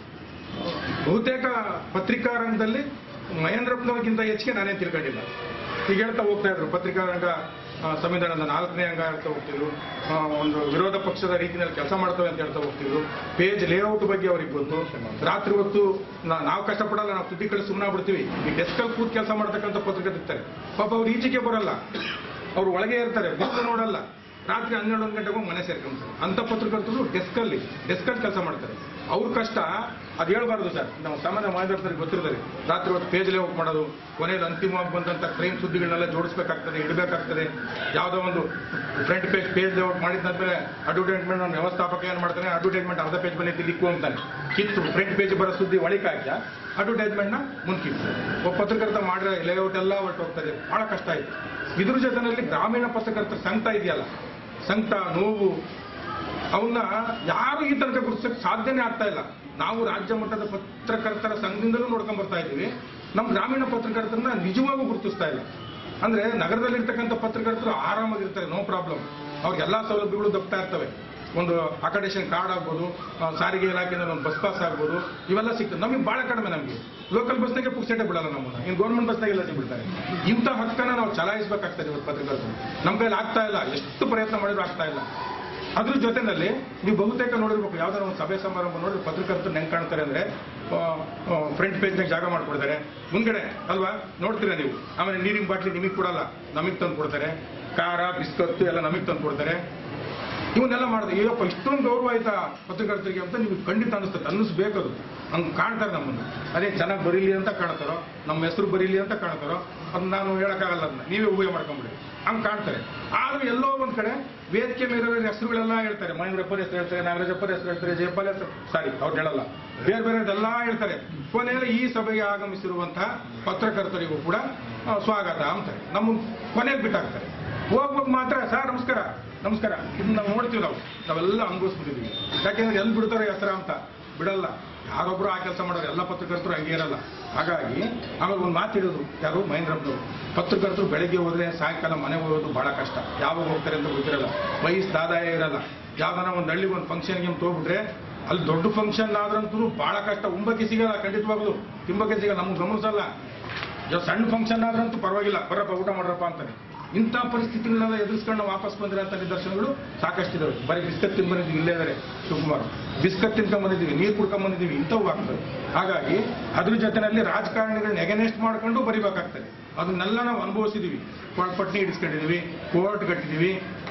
ಬಹುತೇಕ ಪತ್ರಿಕಾ ರಂಗದಲ್ಲಿ ಮಹೇಂದ್ರಪ್ಪನವ್ರಿಗಿಂತ ಹೆಚ್ಚಿಗೆ ನಾನೇನು ತಿಳ್ಕೊಂಡಿಲ್ಲ ಈಗ ಹೇಳ್ತಾ ಹೋಗ್ತಾ ಇದ್ರು ಪತ್ರಿಕಾ ರಂಗ ಆ, ಸಂವಿಧಾನದ ನಾಲ್ಕನೇ ಅಂಗ ಹೇಳ್ತಾ ಹೋಗ್ತಿದ್ರು ಆ, ಒಂದು ವಿರೋಧ ಪಕ್ಷದ ರೀತಿಯಲ್ಲಿ ಕೆಲಸ ಮಾಡ್ತವೆ ಅಂತ ಹೇಳ್ತಾ ಹೋಗ್ತಿದ್ರು ಪೇಜ್ ಲೇಔಟ್ ಬಗ್ಗೆ ಅವ್ರಿಗೆ ಗೊತ್ತು ರಾತ್ರಿ ಹೊತ್ತು ನಾ- ನಾವು ಕಷ್ಟಪಡಲ್ಲ ನಾವು ತುದಿ ಕಡೆ ಸುಮ್ಮನೆ ಬಿಡ್ತೀವಿ ಈ ಡೆಸ್ಕಲ್ಲಿ ಕೂತ್ ಕೆಲಸ ಮಾಡ್ತಕ್ಕಂಥ ಪತ್ರಕರ್ತರು ಇರ್ತಾರೆ ಪಾಪ ಅವ್ರು ಈಚೆಗೆ ಬರಲ್ಲ ಅವ್ರು ಒಳಗೆ ಇರ್ತಾರೆ ಬಿಸಿಲು ನೋಡಲ್ಲ ರಾತ್ರಿ ಹನ್ನೆರಡು ಒಂದು ಗಂಟೆಗೆ ಹೋಗಿ ಮನೆ ಸೇರ್ಕೊಂತಾರೆ ಅಂತ ಪತ್ರಕರ್ತರು ಡೆಸ್ಕಲ್ಲಿ ಡೆಸ್ಕಲ್ಲಿ ಕೆಲಸ ಮಾಡ್ತಾರೆ ಅವ್ರ ಕಷ್ಟ ಅದು ಹೇಳ್ಬಾರ್ದು ಸರ್ ನಾವು ಸಾಮಾನ್ಯ ಮಾಧ್ಯಮದವ್ರಿಗೆ ಗೊತ್ತಿರ್ತಾರೆ ರಾತ್ರಿ ಹೊತ್ತು ಪೇಜ್ ಲೇಔಟ್ ಮಾಡೋದು ಕೊನೆಯಲ್ಲಿ ಅಂತಿಮವಾಗಿ ಬಂದಂಥ ಕ್ರೈಮ್ ಸುದ್ದಿಗಳನ್ನೆಲ್ಲ ಜೋಡಿಸ್ಬೇಕಾಗ್ತದೆ ಇಡಬೇಕಾಗ್ತದೆ ಯಾವುದೋ ಒಂದು ಫ್ರಂಟ್ ಪೇಜ್ ಪೇಜ್ ಲೇಔಟ್ ಮಾಡಿದ್ಮೇಲೆ ಅಡ್ವರ್ಟೈಸ್ಮೆಂಟ್ ಅವ್ನು ವ್ಯವಸ್ಥಾಪಕ ಏನು ಮಾಡ್ತಾನೆ ಅಡ್ವರ್ಟೈಸ್ಮೆಂಟ್ ಅರ್ಧ ಪೇಜ್ ಬಂದೈತಿ ಲಿಕ್ಕು ಅಂತಾನೆ ಕಿತ್ತು ಫ್ರಂಟ್ ಪೇಜ್ ಬರೋ ಸುದ್ದಿ ಒಳಗೆ ಹಾಕ್ಯ ಅಡ್ವರ್ಟೈಸ್ಮೆಂಟ್ನ ಮುಂದ್ಕಿತ್ತು ಒಬ್ಬ ಪತ್ರಕರ್ತ ಮಾಡಿರೋ ಲೇಔಟ್ ಎಲ್ಲ ಹೊರಟು ಹೋಗ್ತದೆ ಬಹಳ ಕಷ್ಟ ಆಯ್ತು ಇದ್ರ ಜೊತೆನಲ್ಲಿ ಗ್ರಾಮೀಣ ಪತ್ರಕರ್ತರ ಸಂಕಟ ಇದೆಯಲ್ಲ ಸಂಕಟ ನೋವು ಅವನ್ನ ಯಾರು ಈ ತನಕ ಗುರುತಿಸಕ್ಕೆ ಸಾಧ್ಯನೇ ಆಗ್ತಾ ಇಲ್ಲ ನಾವು ರಾಜ್ಯ ಮಟ್ಟದ ಪತ್ರಕರ್ತರ ಸಂಘದಿಂದಲೂ ನೋಡ್ಕೊಂಡ್ ಬರ್ತಾ ಇದ್ದೀವಿ ನಮ್ಮ ಗ್ರಾಮೀಣ ಪತ್ರಕರ್ತರನ್ನ ನಿಜವಾಗೂ ಗುರುತಿಸ್ತಾ ಇಲ್ಲ ಅಂದ್ರೆ ನಗರದಲ್ಲಿರ್ತಕ್ಕಂಥ ಪತ್ರಕರ್ತರು ಆರಾಮಾಗಿರ್ತಾರೆ ನೋ ಪ್ರಾಬ್ಲಮ್ ಅವ್ರಿಗೆಲ್ಲಾ ಸೌಲಭ್ಯಗಳು ದಪ್ತಾ ಇರ್ತವೆ ಒಂದು ಅಕಾಡೆಷನ್ ಕಾರ್ಡ್ ಆಗ್ಬೋದು ಆ, ಸಾರಿಗೆ ಇಲಾಖೆಯಿಂದ ಒಂದು ಬಸ್ ಪಾಸ್ ಆಗ್ಬೋದು ಇವೆಲ್ಲ ಸಿಗ್ತದೆ ನಮಗೆ ಬಹಳ ಕಡಿಮೆ ನಮಗೆ ಲೋಕಲ್ ಬಸ್ನಾಗೆ ಪುಕ್ಸೆಟೆ ಬಿಡಲ್ಲ ನಮ್ಮನ್ನ ಇನ್ನು ಗೌರ್ಮೆಂಟ್ ಬಸ್ನಾಗೆಲ್ಲ ಸಿಗ್ಬಿಡ್ತಾರೆ ಇಂಥ ಹಕ್ಕನ್ನ ನಾವು ಚಲಾಯಿಸಬೇಕಾಗ್ತದೆ ಇವತ್ತು ಪತ್ರಕರ್ತರು ನಮ್ಮ ಕೈಲಿ ಆಗ್ತಾ ಇಲ್ಲ ಎಷ್ಟು ಪ್ರಯತ್ನ ಮಾಡಿದ್ರು ಆಗ್ತಾ ಇಲ್ಲ ಅದ್ರ ಜೊತೆನಲ್ಲಿ ನೀವು ಬಹುತೇಕ ನೋಡಿರ್ಬೇಕು ಯಾವ್ದಾದ್ರು ಒಂದು ಸಭೆ ಸಮಾರಂಭ ನೋಡಿ ಪತ್ರಕರ್ತರು ಹೆಂಗ್ ಕಾಣ್ತಾರೆ ಅಂದ್ರೆ ಫ್ರಂಟ್ ಪೇಜ್ನಾಗ ಜಾಗ ಮಾಡ್ಕೊಡ್ತಾರೆ ಮುಂದ್ಗಡೆ ಅಲ್ವಾ ನೋಡ್ತೀರಾ ನೀವು ಆಮೇಲೆ ನೀರಿನ ಬಾಟ್ಲಿ ನಿಮಗೆ ಕೊಡಲ್ಲ ನಮಗೆ ತಂದು ಕೊಡ್ತಾರೆ ಖಾರ ಬಿಸ್ಕತ್ತು ಎಲ್ಲ ನಮಗೆ ತಂದು ಕೊಡ್ತಾರೆ ಇವನ್ನೆಲ್ಲ ಮಾಡಿದೆ ಅಯ್ಯಪ್ಪ ಇಷ್ಟೊಂದು ಗೌರವ ಆಯ್ತಾ ಪತ್ರಕರ್ತರಿಗೆ ಅಂತ ನೀವು ಖಂಡಿತ ಅನಿಸ್ತದೆ ಅನ್ನಿಸ್ಬೇಕದು ಹಂಗೆ ಕಾಣ್ತಾರೆ ನಮ್ಮನ್ನು ಅದೇ ಚೆನ್ನಾಗಿ ಬರೀಲಿ ಅಂತ ಕಾಣ್ತಾರೋ ನಮ್ಮ ಹೆಸರು ಬರೀಲಿ ಅಂತ ಕಾಣ್ತಾರೋ ಅದು ನಾನು ಹೇಳಕ್ಕಾಗಲ್ಲ ಅದನ್ನ ನೀವೇ ಉಪಯೋಗ ಮಾಡ್ಕೊಂಬಿಡಿ ಹಂಗೆ ಕಾಣ್ತಾರೆ ಆದ್ರೂ ಎಲ್ಲೋ ಒಂದ್ ಕಡೆ ವೇದಿಕೆ ಮೇಲೆ ಹೆಸರುಗಳೆಲ್ಲ ಹೇಳ್ತಾರೆ ಮಹೇಂದ್ರಪ್ಪರ ಹೆಸರು ಹೇಳ್ತಾರೆ ನಾಗರಾಜಪ್ಪರ ಹೆಸರು ಹೇಳ್ತಾರೆ ಜಯಪಾಲ್ ಹೆಸರು ಸಾರಿ ಅವ್ರು ಹೇಳಲ್ಲ ಬೇರೆ ಬೇರೆದೆಲ್ಲ ಹೇಳ್ತಾರೆ ಕೊನೆಯಲ್ಲಿ ಈ ಸಭೆಗೆ ಆಗಮಿಸಿರುವಂತಹ ಪತ್ರಕರ್ತರಿಗೂ ಕೂಡ ಆ, ಸ್ವಾಗತ ಅಂತಾರೆ ನಮ್ಮ ಕೊನೆಯಲ್ಲಿ ಬಿಟ್ಟಾಕ್ತಾರೆ ಹೋಗ್ಬೇಕು ಮಾತ್ರ ಸರ್ ನಮಸ್ಕಾರ ನಮಸ್ಕಾರ ಇದನ್ನ ನಾವು ನೋಡ್ತೀವಿ ನಾವು ನಾವೆಲ್ಲ ಅನುಭವಿಸ್ಬಿಟ್ಟಿದ್ದೀವಿ ಯಾಕೆಂದ್ರೆ ಎಲ್ಲಿ ಬಿಡ್ತಾರೆ ಹೆಸರ ಅಂತ ಬಿಡಲ್ಲ ಯಾರೊಬ್ರು ಆ ಕೆಲಸ ಮಾಡೋರು ಎಲ್ಲ ಪತ್ರಕರ್ತರು ಹಂಗೆ ಇರಲ್ಲ ಹಾಗಾಗಿ ಆಮೇಲೆ ಒಂದು ಮಾತು ಹೇಳಿದ್ರು ಯಾರು ಮಹೇಂದ್ರಪ್ಪನವರು ಪತ್ರಕರ್ತರು ಬೆಳಗ್ಗೆ ಹೋದ್ರೆ ಸಾಯಂಕಾಲ ಮನೆಗೆ ಹೋಗೋದು ಬಹಳ ಕಷ್ಟ ಯಾವಾಗ ಹೋಗ್ತಾರೆ ಅಂತ ಗೊತ್ತಿರಲ್ಲ ವಯಸ್ಸು ಆದಾಯ ಇರಲ್ಲ ಯಾವ್ದಾರ ಒಂದು ಹಳ್ಳಿಗೆ ಒಂದು ಫಂಕ್ಷನ್ಗೆ ಹೋಗ್ಬಿಟ್ರೆ ಅಲ್ಲಿ ದೊಡ್ಡ ಫಂಕ್ಷನ್ ಆದ್ರಂತೂ ಬಹಳ ಕಷ್ಟ ಉಂಬಕ್ಕೆ ಸಿಗಲ್ಲ ಖಂಡಿತವಾಗ್ಲು ತಿಂಬಕ್ಕೆ ಸಿಗಲ್ಲ ನಮ್ಗೆ ಗಮನಿಸಲ್ಲ ಇವಾಗ ಸಣ್ಣ ಫಂಕ್ಷನ್ ಆದ್ರಂತೂ ಪರವಾಗಿಲ್ಲ ಬರಪ್ಪ ಊಟ ಮಾಡ್ರಪ್ಪ ಅಂತಾನೆ ಇಂಥ ಪರಿಸ್ಥಿತಿಗಳನ್ನೆಲ್ಲ ಎದುರಿಸ್ಕೊಂಡು ವಾಪಸ್ ಬಂದಿರೋಂಥ ನಿದರ್ಶನಗಳು ಸಾಕಷ್ಟಿದಾವೆ ಬರೀ ಬಿಸ್ಕತ್ ತಿಂದು ಬಂದಿದ್ದೀವಿ ಇಲ್ಲೇ ಇದಾರೆ ಶಿವಕುಮಾರ್ ಬಿಸ್ಕತ್ ತಿನ್ಕೊಂಡ್ ಬಂದಿದ್ದೀವಿ ನೀರು ಕುಡ್ಕೊಂಡ್ ಬಂದಿದ್ದೀವಿ ಇಂಥವು ಆಗ್ತವೆ ಹಾಗಾಗಿ ಅದ್ರ ಜೊತೆನಲ್ಲಿ ರಾಜಕಾರಣಿಗಳನ್ನ ಎಗನೆಸ್ಟ್ ಮಾಡ್ಕೊಂಡು ಬರಿಬೇಕಾಗ್ತದೆ ಅದನ್ನೆಲ್ಲ ನಾವು ಅನುಭವಿಸಿದೀವಿ ಪಟ್ನಿ ಹಿಡಿಸ್ಕೊಂಡಿದೀವಿ ಕೋರ್ಟ್ ಕಟ್ಟಿದೀವಿ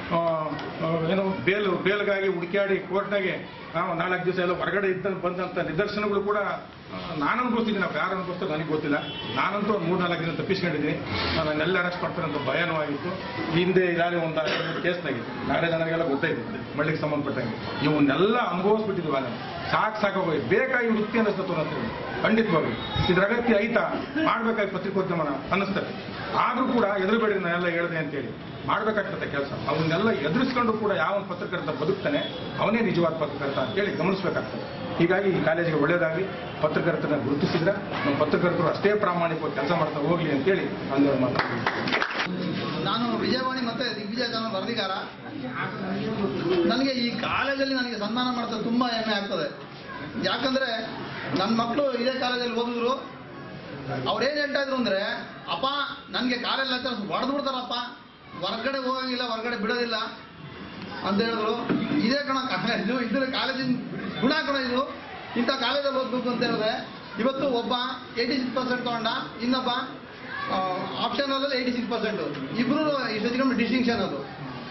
ಆ, ಆ, ಏನು ಬೇಲ್ ಬೇಲ್ಗಾಗಿ ಹುಡುಕಾಡಿ ಕೋರ್ಟ್ನಾಗೆ ನಾಲ್ಕು ದಿವಸ ಎಲ್ಲ ಹೊರಗಡೆ ಇದ್ದ ಬಂದಂಥ ನಿದರ್ಶನಗಳು ಕೂಡ ಆ, ನಾನು ಅನುಭವಿಸ್ತಿದ್ದೀನಿ ನಾವು ಯಾರು ಅನುಭವಿಸ್ತಾರೆ ನನಗೆ ಗೊತ್ತಿಲ್ಲ ನಾನಂತೂ ಒಂದು ಮೂರು ನಾಲ್ಕು ದಿನ ತಪ್ಪಿಸ್ಕೊಂಡಿದ್ದೀನಿ ನನ್ನೆಲ್ಲ ಅರೆಸ್ಟ್ ಮಾಡ್ತಾರೆ ಅಂತ ಭಯನೂ ಆಗಿತ್ತು ಹಿಂದೆ ಇದಾಗಲೇ ಒಂದು ಕೇಸ್ನಾಗಿತ್ತು ನಾಳೆ ನನಗೆಲ್ಲ ಗೊತ್ತಾಯ್ತು ಮಳ್ಳಿಗೆ ಸಂಬಂಧಪಟ್ಟಂಗೆ ಇವನ್ನೆಲ್ಲ ಅನುಭವಿಸ್ಬಿಟ್ಟಿದ್ವಿ ನಾನು ಸಾಕು ಸಾಕೋಗಿ ಬೇಕಾಗಿ ವೃತ್ತಿ ಅನ್ನಿಸ್ತತ್ತು ಅಂತ ಖಂಡಿತವಾಗಿ ಇದ್ರ ಅಗತ್ಯ ಐತಾ ಮಾಡ್ಬೇಕಾಗಿ ಪತ್ರಿಕೋದ್ಯಮನ ಅನ್ನಿಸ್ತದೆ ಆದ್ರೂ ಕೂಡ ಎದುರುಬೇಡಿ ನಾನೆಲ್ಲ ಹೇಳಿದೆ ಅಂತೇಳಿ ಮಾಡ್ಬೇಕಾಗ್ತದೆ ಕೆಲಸ ಅವನ್ನೆಲ್ಲ ಎದುರಿಸ್ಕೊಂಡು ಕೂಡ ಯಾವ ಪತ್ರಕರ್ತ ಬದುಕ್ತಾನೆ ಅವನೇ ನಿಜವಾದ ಪತ್ರಕರ್ತ ಅಂತೇಳಿ ಗಮನಿಸಬೇಕಾಗ್ತದೆ ಹೀಗಾಗಿ ಈ ಕಾಲೇಜಿಗೆ ಒಳ್ಳೇದಾಗಲಿ ಪತ್ರಕರ್ತನ ಗುರುತಿಸಿದ್ರೆ ನಮ್ಮ ಪತ್ರಕರ್ತರು ಅಷ್ಟೇ ಪ್ರಾಮಾಣಿಕವಾಗಿ ಕೆಲಸ ಮಾಡ್ತಾ ಹೋಗ್ಲಿ ಅಂತೇಳಿ ಅಂದರು ಮಾತಾಡ್ತೀನಿ ನಾನು ವಿಜಯವಾಣಿ ಮತ್ತೆ ದಿಗ್ವಿಜಯ ಚಾನಲ್ ವರದಿಗಾರ ನನಗೆ ಈ ಕಾಲೇಜಲ್ಲಿ ನನಗೆ ಸನ್ಮಾನ ಮಾಡ್ತಾರೆ ತುಂಬಾ ಹೆಮ್ಮೆ ಆಗ್ತದೆ ಯಾಕಂದ್ರೆ ನನ್ನ ಮಕ್ಕಳು ಇದೇ ಕಾಲೇಜಲ್ಲಿ ಓದಿದ್ರು ಅವ್ರೇನ್ ಹೇಳ್ತಾ ಇದ್ರು ಅಂದ್ರೆ ಅಪ್ಪ ನನಗೆ ಕಾಲೇಜ್ ಹತ್ರ ಹೊಡೆದು ಬಿಡ್ತಾರಪ್ಪ ಹೊರಗಡೆ ಹೋಗಂಗಿಲ್ಲ ಹೊರಗಡೆ ಬಿಡೋದಿಲ್ಲ ಅಂತ ಹೇಳಿದ್ರು ಇದೇ ಕಣ ಕ- ಇದು ಇದ್ರ ಕಾಲೇಜಿನ ಗುಣ ಕಣ ಇದು ಇಂಥ ಕಾಲೇಜಲ್ಲಿ ಓದ್ಬೇಕು ಅಂತ ಹೇಳಿದ್ರೆ ಇವತ್ತು ಒಬ್ಬ ಏಯ್ಟಿ ಸಿಕ್ಸ್ ಪರ್ಸೆಂಟ್ ತಗೊಂಡ ಇನ್ನೊಬ್ಬ ಆಪ್ಷನಲ್ ಏಯ್ಟಿ ಸಿಕ್ಸ್ ಪರ್ಸೆಂಟ್ ಇಬ್ರು ಇಷ್ಟೊತ್ತಿಗೆ ಡಿಸ್ಟಿಂಕ್ಷನ್ ಅದು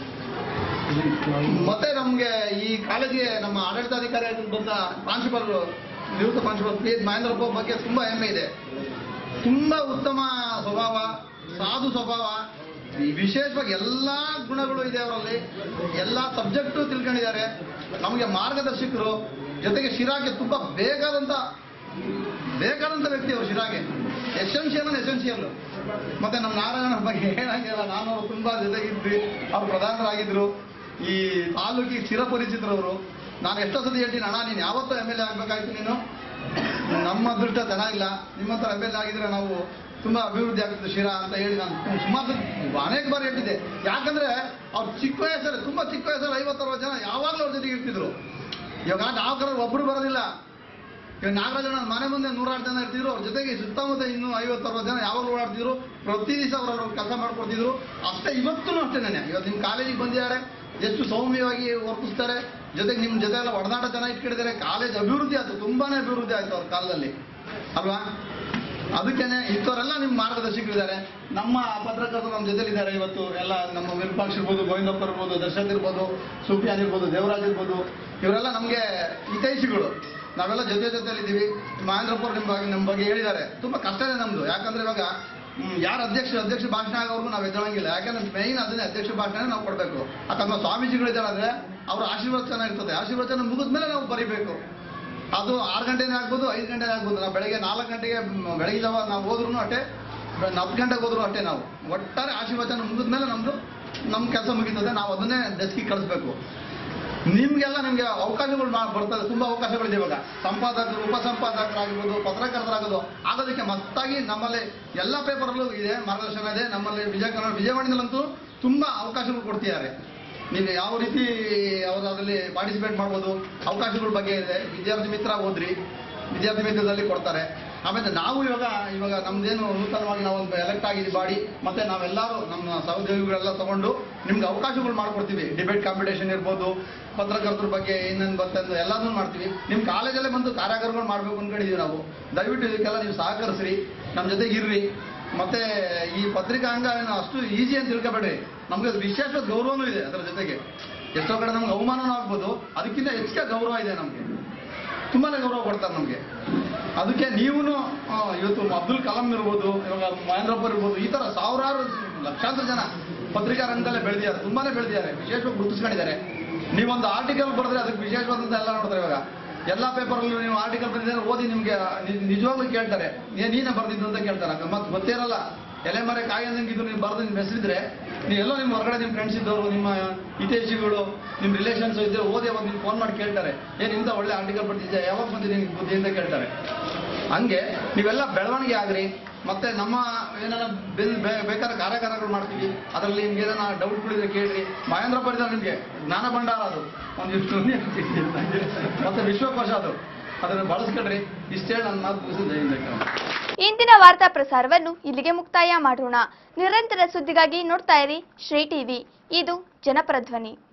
ಮತ್ತೆ ನಮ್ಗೆ ಈ ಕಾಲೇಜಿಗೆ ನಮ್ಮ ಆಡಳಿತಾಧಿಕಾರಿ ಬಂದ ಪ್ರಾಂಶುಪಾಲ್ ನಿವೃತ್ತ ಪ್ರಾಂಶುಪಾಲ್ ಪಿ ಎಚ್ ಮಹೇಂದ್ರಪ್ಪ ಬಗ್ಗೆ ತುಂಬಾ ಹೆಮ್ಮೆ ಇದೆ ತುಂಬಾ ಉತ್ತಮ ಸ್ವಭಾವ ಸಾಧು ಸ್ವಭಾವ ವಿಶೇಷವಾಗಿ ಎಲ್ಲಾ ಗುಣಗಳು ಇದೆ ಅವರಲ್ಲಿ ಎಲ್ಲಾ ಸಬ್ಜೆಕ್ಟು ತಿಳ್ಕೊಂಡಿದ್ದಾರೆ ನಮಗೆ ಮಾರ್ಗದರ್ಶಕರು ಜೊತೆಗೆ ಶಿರಾಗೆ ತುಂಬಾ ಬೇಕಾದಂತ ಬೇಕಾದಂತ ವ್ಯಕ್ತಿ ಅವರು ಶಿರಾಗೆ ಎಸೆನ್ಷಿಯಲ್ ಎಸೆನ್ಷಿಯಲ್ ಮತ್ತೆ ನಮ್ಮ ನಾರಾಯಣ ಬಗ್ಗೆ ಹೇಳಂಗಿಲ್ಲ ನಾನು ಅವ್ರು ತುಂಬಾ ಜೊತೆಗಿದ್ವಿ ಅವ್ರು ಪ್ರಧಾನರಾಗಿದ್ರು ಈ ತಾಲೂಕಿಗೆ ಚಿರಪರಿಚಿತರು ಅವರು ನಾನು ಎಷ್ಟೋ ಸತಿ ಹೇಳ್ತೀನಿ ಅಣ್ಣ ನೀನು ಯಾವತ್ತೂ ಎಮ್ ಎಲ್ ಎ ಆಗ್ಬೇಕಾಯ್ತು ನೀನು ನಮ್ಮ ಅದೃಷ್ಟ ಚೆನ್ನಾಗಿಲ್ಲ ನಿಮ್ಮ ಹತ್ರ ಎಮ್ ಎಲ್ ಎ ಆಗಿದ್ರೆ ನಾವು ತುಂಬಾ ಅಭಿವೃದ್ಧಿ ಆಗ್ತದೆ ಶಿರಾ ಅಂತ ಹೇಳಿ ನಾನು ಸುಮಾರು ಸತಿ ಅನೇಕ ಬಾರಿ ಹೇಳ್ತಿದ್ದೆ ಯಾಕಂದ್ರೆ ಅವ್ರು ಚಿಕ್ಕ ವಯಸ್ಸಲ್ಲಿ ತುಂಬಾ ಚಿಕ್ಕ ವಯಸ್ಸಲ್ಲಿ ಐವತ್ತರವತ್ತು ಜನ ಯಾವಾಗಲೂ ಅವ್ರ ಜೊತೆಗೆ ಇರ್ತಿದ್ರು ಇವಾಗ ನಾವು ಕರೋರು ಒಬ್ರು ಬರೋದಿಲ್ಲ ಇವಾಗ ನಾಗರಾಜನ ಮನೆ ಮುಂದೆ ನೂರಾರು ಜನ ಇರ್ತಿದ್ರು ಅವ್ರ ಜೊತೆಗೆ ಸುತ್ತಮುತ್ತ ಇನ್ನೂ ಐವತ್ತು ಅರವತ್ತು ಜನ ಯಾವಾಗಲೂ ಓಡಾಡ್ತಿದ್ರು ಪ್ರತಿ ದಿವಸ ಅವರು ಕೆಲಸ ಮಾಡ್ಕೊಡ್ತಿದ್ರು ಅಷ್ಟೇ ಇವತ್ತೂ ಅಷ್ಟೇ ನಾನೇ ಇವತ್ತು ನಿಮ್ಮ ಕಾಲೇಜಿಗೆ ಬಂದಿದ್ದಾರೆ ಎಷ್ಟು ಸೌಮ್ಯವಾಗಿ ವರ್ತಿಸ್ತಾರೆ ಜೊತೆಗೆ ನಿಮ್ಮ ಜೊತೆ ಎಲ್ಲ ಒಡನಾಟ ಜನ ಇಟ್ಕೊಂಡಿದ್ದಾರೆ ಕಾಲೇಜ್ ಅಭಿವೃದ್ಧಿ ಆಯ್ತು ತುಂಬಾನೇ ಅಭಿವೃದ್ಧಿ ಆಯ್ತು ಅವ್ರ ಕಾಲದಲ್ಲಿ ಅಲ್ವಾ ಅದಕ್ಕೇನೆ ಇಂಥವರೆಲ್ಲ ನಿಮ್ಮ ಮಾರ್ಗದರ್ಶಕರಿದ್ದಾರೆ ನಮ್ಮ ಪತ್ರಕರ್ತರು ನಮ್ಮ ಜೊತೆಲಿದ್ದಾರೆ ಇವತ್ತು ಎಲ್ಲ ನಮ್ಮ ವಿರೂಪಾಕ್ಷ ಇರ್ಬೋದು ಗೋವಿಂದಪ್ಪ ಇರ್ಬೋದು ದರ್ಶನ್ ಇರ್ಬೋದು ಸುಫಿಯಾನ್ ಇರ್ಬೋದು ದೇವರಾಜ್ ಇರ್ಬೋದು ಇವರೆಲ್ಲ ನಮಗೆ ಹಿತೈಷಿಗಳು ನಾವೆಲ್ಲ ಜೊತೆ ಜೊತೆಲಿದ್ದೀವಿ ಮಹೇಂದ್ರಪ್ಪ ಅವ್ರು ನಿಮ್ಮ ಬಗ್ಗೆ ನಮ್ಮ ಬಗ್ಗೆ ಹೇಳಿದ್ದಾರೆ ತುಂಬ ಕಷ್ಟನೇ ನಮ್ಮದು ಯಾಕಂದ್ರೆ ಇವಾಗ ಹ್ಮ್, ಯಾರು ಅಧ್ಯಕ್ಷ ಅಧ್ಯಕ್ಷ ಭಾಷಣ ಆಗೋರ್ಗು ನಾವು ಎದ್ದೇಳಂಗಿಲ್ಲ ಯಾಕಂದ್ರೆ ಮೈನ್ ಅದನ್ನೇ ಅಧ್ಯಕ್ಷ ಭಾಷಣ ನಾವು ಕೊಡಬೇಕು ಯಾಕಂದ್ರೆ ಸ್ವಾಮೀಜಿಗಳಿದ್ದಾರಂದ್ರೆ ಅವ್ರ ಆಶೀರ್ವಾದ ಚೆನ್ನಾಗಿರ್ತದೆ ಆಶೀರ್ವಚನ ಮುಗಿದ್ಮೇಲೆ ನಾವು ಬರಿಬೇಕು ಅದು ಆರು ಗಂಟೆನೇ ಆಗ್ಬೋದು ಐದು ಗಂಟೆನೇ ಆಗ್ಬೋದು ನಾವು ಬೆಳಗ್ಗೆ ನಾಲ್ಕು ಗಂಟೆಗೆ ಮ್, ಬೆಳಗ್ಗೆ ಜಾವ ನಾವು ಹೋದ್ರೂ ಅಷ್ಟೇ ಬೆ- ಹತ್ತು ಗಂಟೆಗೆ ಹೋದ್ರು ಅಷ್ಟೇ ನಾವು ಒಟ್ಟಾರೆ ಆಶೀರ್ವಚನ ಮುಗಿದ್ಮೇಲೆ ನಮ್ಮದು ನಮ್ಮ ಕೆಲಸ ಮುಗೀತದೆ ನಾವು ಅದನ್ನೇ ಡೆಸ್ಕಿಗೆ ಕಳಿಸ್ಬೇಕು ನಿಮ್ಗೆಲ್ಲ ನಿಮ್ಗೆ ಅವಕಾಶಗಳು ಮಾ- ಬರ್ತದೆ ತುಂಬಾ ಅವಕಾಶಗಳಿದೆ ಇವಾಗ ಸಂಪಾದಕರು ಉಪ ಸಂಪಾದಕರಾಗಿರ್ಬೋದು ಪತ್ರಕರ್ತರಾಗೋದು ಆಗೋದಕ್ಕೆ ಮತ್ತಾಗಿ ನಮ್ಮಲ್ಲಿ ಎಲ್ಲ ಪೇಪರಲ್ಲೂ ಇದೆ ಮಾರ್ಗದರ್ಶನ ಇದೆ ನಮ್ಮಲ್ಲಿ ವಿಜಯ ಕನ್ನಡ ವಿಜಯವಾಣಿನಲ್ಲಂತೂ ತುಂಬಾ ಅವಕಾಶಗಳು ಕೊಡ್ತಿದ್ದಾರೆ ನೀವು ಯಾವ ರೀತಿ ಅವರು ಅದರಲ್ಲಿ ಪಾರ್ಟಿಸಿಪೇಟ್ ಮಾಡ್ಬೋದು ಅವಕಾಶಗಳ ಬಗ್ಗೆ ಇದೆ ವಿದ್ಯಾರ್ಥಿ ಮಿತ್ರ ಓದ್ರಿ ವಿದ್ಯಾರ್ಥಿ ಮಿತ್ರದಲ್ಲಿ ಕೊಡ್ತಾರೆ ಆಮೇಲೆ ನಾವು ಇವಾಗ ಇವಾಗ ನಮ್ದೇನು ನೂತನವಾಗಿ ನಾವು ಒಂದು ಎಲೆಕ್ಟ್ ಆಗಿದ್ದೀವಿ ಬಾಡಿ ಮತ್ತೆ ನಾವೆಲ್ಲರೂ ನಮ್ಮ ಸಹೋದ್ಯೋಗಿಗಳೆಲ್ಲ ತಗೊಂಡು ನಿಮ್ಗೆ ಅವಕಾಶಗಳು ಮಾಡ್ಕೊಡ್ತೀವಿ ಡಿಬೇಟ್ ಕಾಂಪಿಟೇಷನ್ ಇರ್ಬೋದು ಪತ್ರಕರ್ತರ ಬಗ್ಗೆ ಏನೇನು ಬರ್ತದೆ ಎಲ್ಲದನ್ನೂ ಮಾಡ್ತೀವಿ ನಿಮ್ಮ ಕಾಲೇಜಲ್ಲೇ ಬಂದು ಕಾರ್ಯಾಗಾರಗಳು ಮಾಡಬೇಕು ಅನ್ಕೊಂಡಿದೀವಿ ನಾವು ದಯವಿಟ್ಟು ಇದಕ್ಕೆಲ್ಲ ನೀವು ಸಹಕರಿಸ್ರಿ ನಮ್ಮ ಜೊತೆಗೆ ಇರ್ರಿ ಮತ್ತೆ ಈ ಪತ್ರಿಕಾಂಗ ಏನು ಅಷ್ಟು ಈಸಿ ಅಂತ ತಿಳ್ಕೊಬೇಡ್ರಿ ನಮ್ಗೆ ಅದು ವಿಶೇಷ ಗೌರವನೂ ಇದೆ ಅದರ ಜೊತೆಗೆ ಎಷ್ಟೋ ಕಡೆ ನಮ್ಗೆ ಅವಮಾನನೂ ಆಗ್ಬೋದು ಅದಕ್ಕಿಂತ ಹೆಚ್ಚಿಗೆ ಗೌರವ ಇದೆ ನಮಗೆ ತುಂಬಾನೇ ಗೌರವ ಕೊಡ್ತಾರೆ ನಮಗೆ ಅದಕ್ಕೆ ನೀವು ಇವತ್ತು ಅಬ್ದುಲ್ ಕಲಾಂ ಇರ್ಬೋದು ಇವಾಗ ಮಹೇಂದ್ರಪ್ಪ ಇರ್ಬೋದು ಈ ತರ ಸಾವಿರಾರು ಲಕ್ಷಾಂತರ ಜನ ಪತ್ರಿಕಾ ರಂಗದಲ್ಲೇ ಬೆಳೆದಿದ್ದಾರೆ ತುಂಬಾನೇ ಬೆಳೆದಿದ್ದಾರೆ ವಿಶೇಷವಾಗಿ ಗುರುತಿಸ್ಕೊಂಡಿದ್ದಾರೆ ನೀವೊಂದು ಆರ್ಟಿಕಲ್ ಬರೆದ್ರೆ ಅದಕ್ಕೆ ವಿಶೇಷವಾದಂತ ಎಲ್ಲ ನೋಡ್ತಾರೆ ಇವಾಗ ಎಲ್ಲ ಪೇಪರಲ್ಲೂ ನೀವು ಆರ್ಟಿಕಲ್ ಬರೆದಿದ್ರೆ ಓದಿ ನಿಮ್ಗೆ ನಿ- ನಿಜವಾಗ್ಲೂ ಕೇಳ್ತಾರೆ ಏ ನೀನೇ ಬರ್ದಿದ್ದು ಅಂತ ಕೇಳ್ತಾರೆ ಮತ್ತೆ ಗೊತ್ತಿರಲ್ಲ ಎಲೆ ಮರೆ ಕಾಯಿ ಅಂದಂಗಿದ್ದು ನೀವು ಬರೆದು ನಿಮ್ಮ ಹೆಸರಿದ್ರೆ ನೀವು ಎಲ್ಲೋ ನಿಮ್ಮ ಹೊರಗಡೆ ನಿಮ್ಮ ಫ್ರೆಂಡ್ಸ್ ಇದ್ದವರು ನಿಮ್ಮ ಹಿತೈಷಿಗಳು ನಿಮ್ಮ ರಿಲೇಷನ್ಸ್ ಇದ್ರೆ ಓದಿ ಅವಾಗ ನಿಮ್ಗೆ ಫೋನ್ ಮಾಡಿ ಕೇಳ್ತಾರೆ ಏನ್ ಇಂಥ ಒಳ್ಳೆ ಆರ್ಟಿಕಲ್ ಬರ್ತಿದ್ಯಾ ಯಾವಾಗ ಬಂದಿದೆ ನಿಮ್ಗೆ ಬುದ್ಧಿ ಅಂತ ಕೇಳ್ತಾರೆ ಹಂಗೆ ನೀವೆಲ್ಲ ಬೆಳವಣಿಗೆ ಆಗ್ರಿ ಮತ್ತೆ ನಮ್ಮ ಏನಾರ ಬಿಲ್ ಬೇ- ಬೇಕಾದ್ರೆ ಕಾರ್ಯಾಗಾರಗಳು ಮಾಡ್ತೀವಿ ಅದರಲ್ಲಿ ನಿಮ್ಗೆ ಏನಾರ ಡೌಟ್ಗಳಿದ್ರೆ ಕೇಳ್ರಿ ಮಹೇಂದ್ರ ಪರಿದ ನಿಮ್ಗೆ ಜ್ಞಾನ ಭಂಡಾರ ಅದು ಒಂದಿಷ್ಟು ಮತ್ತೆ ವಿಶ್ವಕೋಶ ಅದು ಅದನ್ನು ಬಳಸ್ಕೊಳ್ರಿ ಇಷ್ಟೇ ನನ್ನ ಮಾತು ಮುಗಿಸಿ ಜೈನ್ ಇಂದಿನ ವಾರ್ತಾ ಪ್ರಸಾರವನ್ನು ಇಲ್ಲಿಗೆ ಮುಕ್ತಾಯ ಮಾಡೋಣ ನಿರಂತರ ಸುದ್ದಿಗಾಗಿ ನೋಡ್ತಾ ಇರಿ ಶ್ರೀ ಟಿವಿ ಇದು ಜನಪರ ಧ್ವನಿ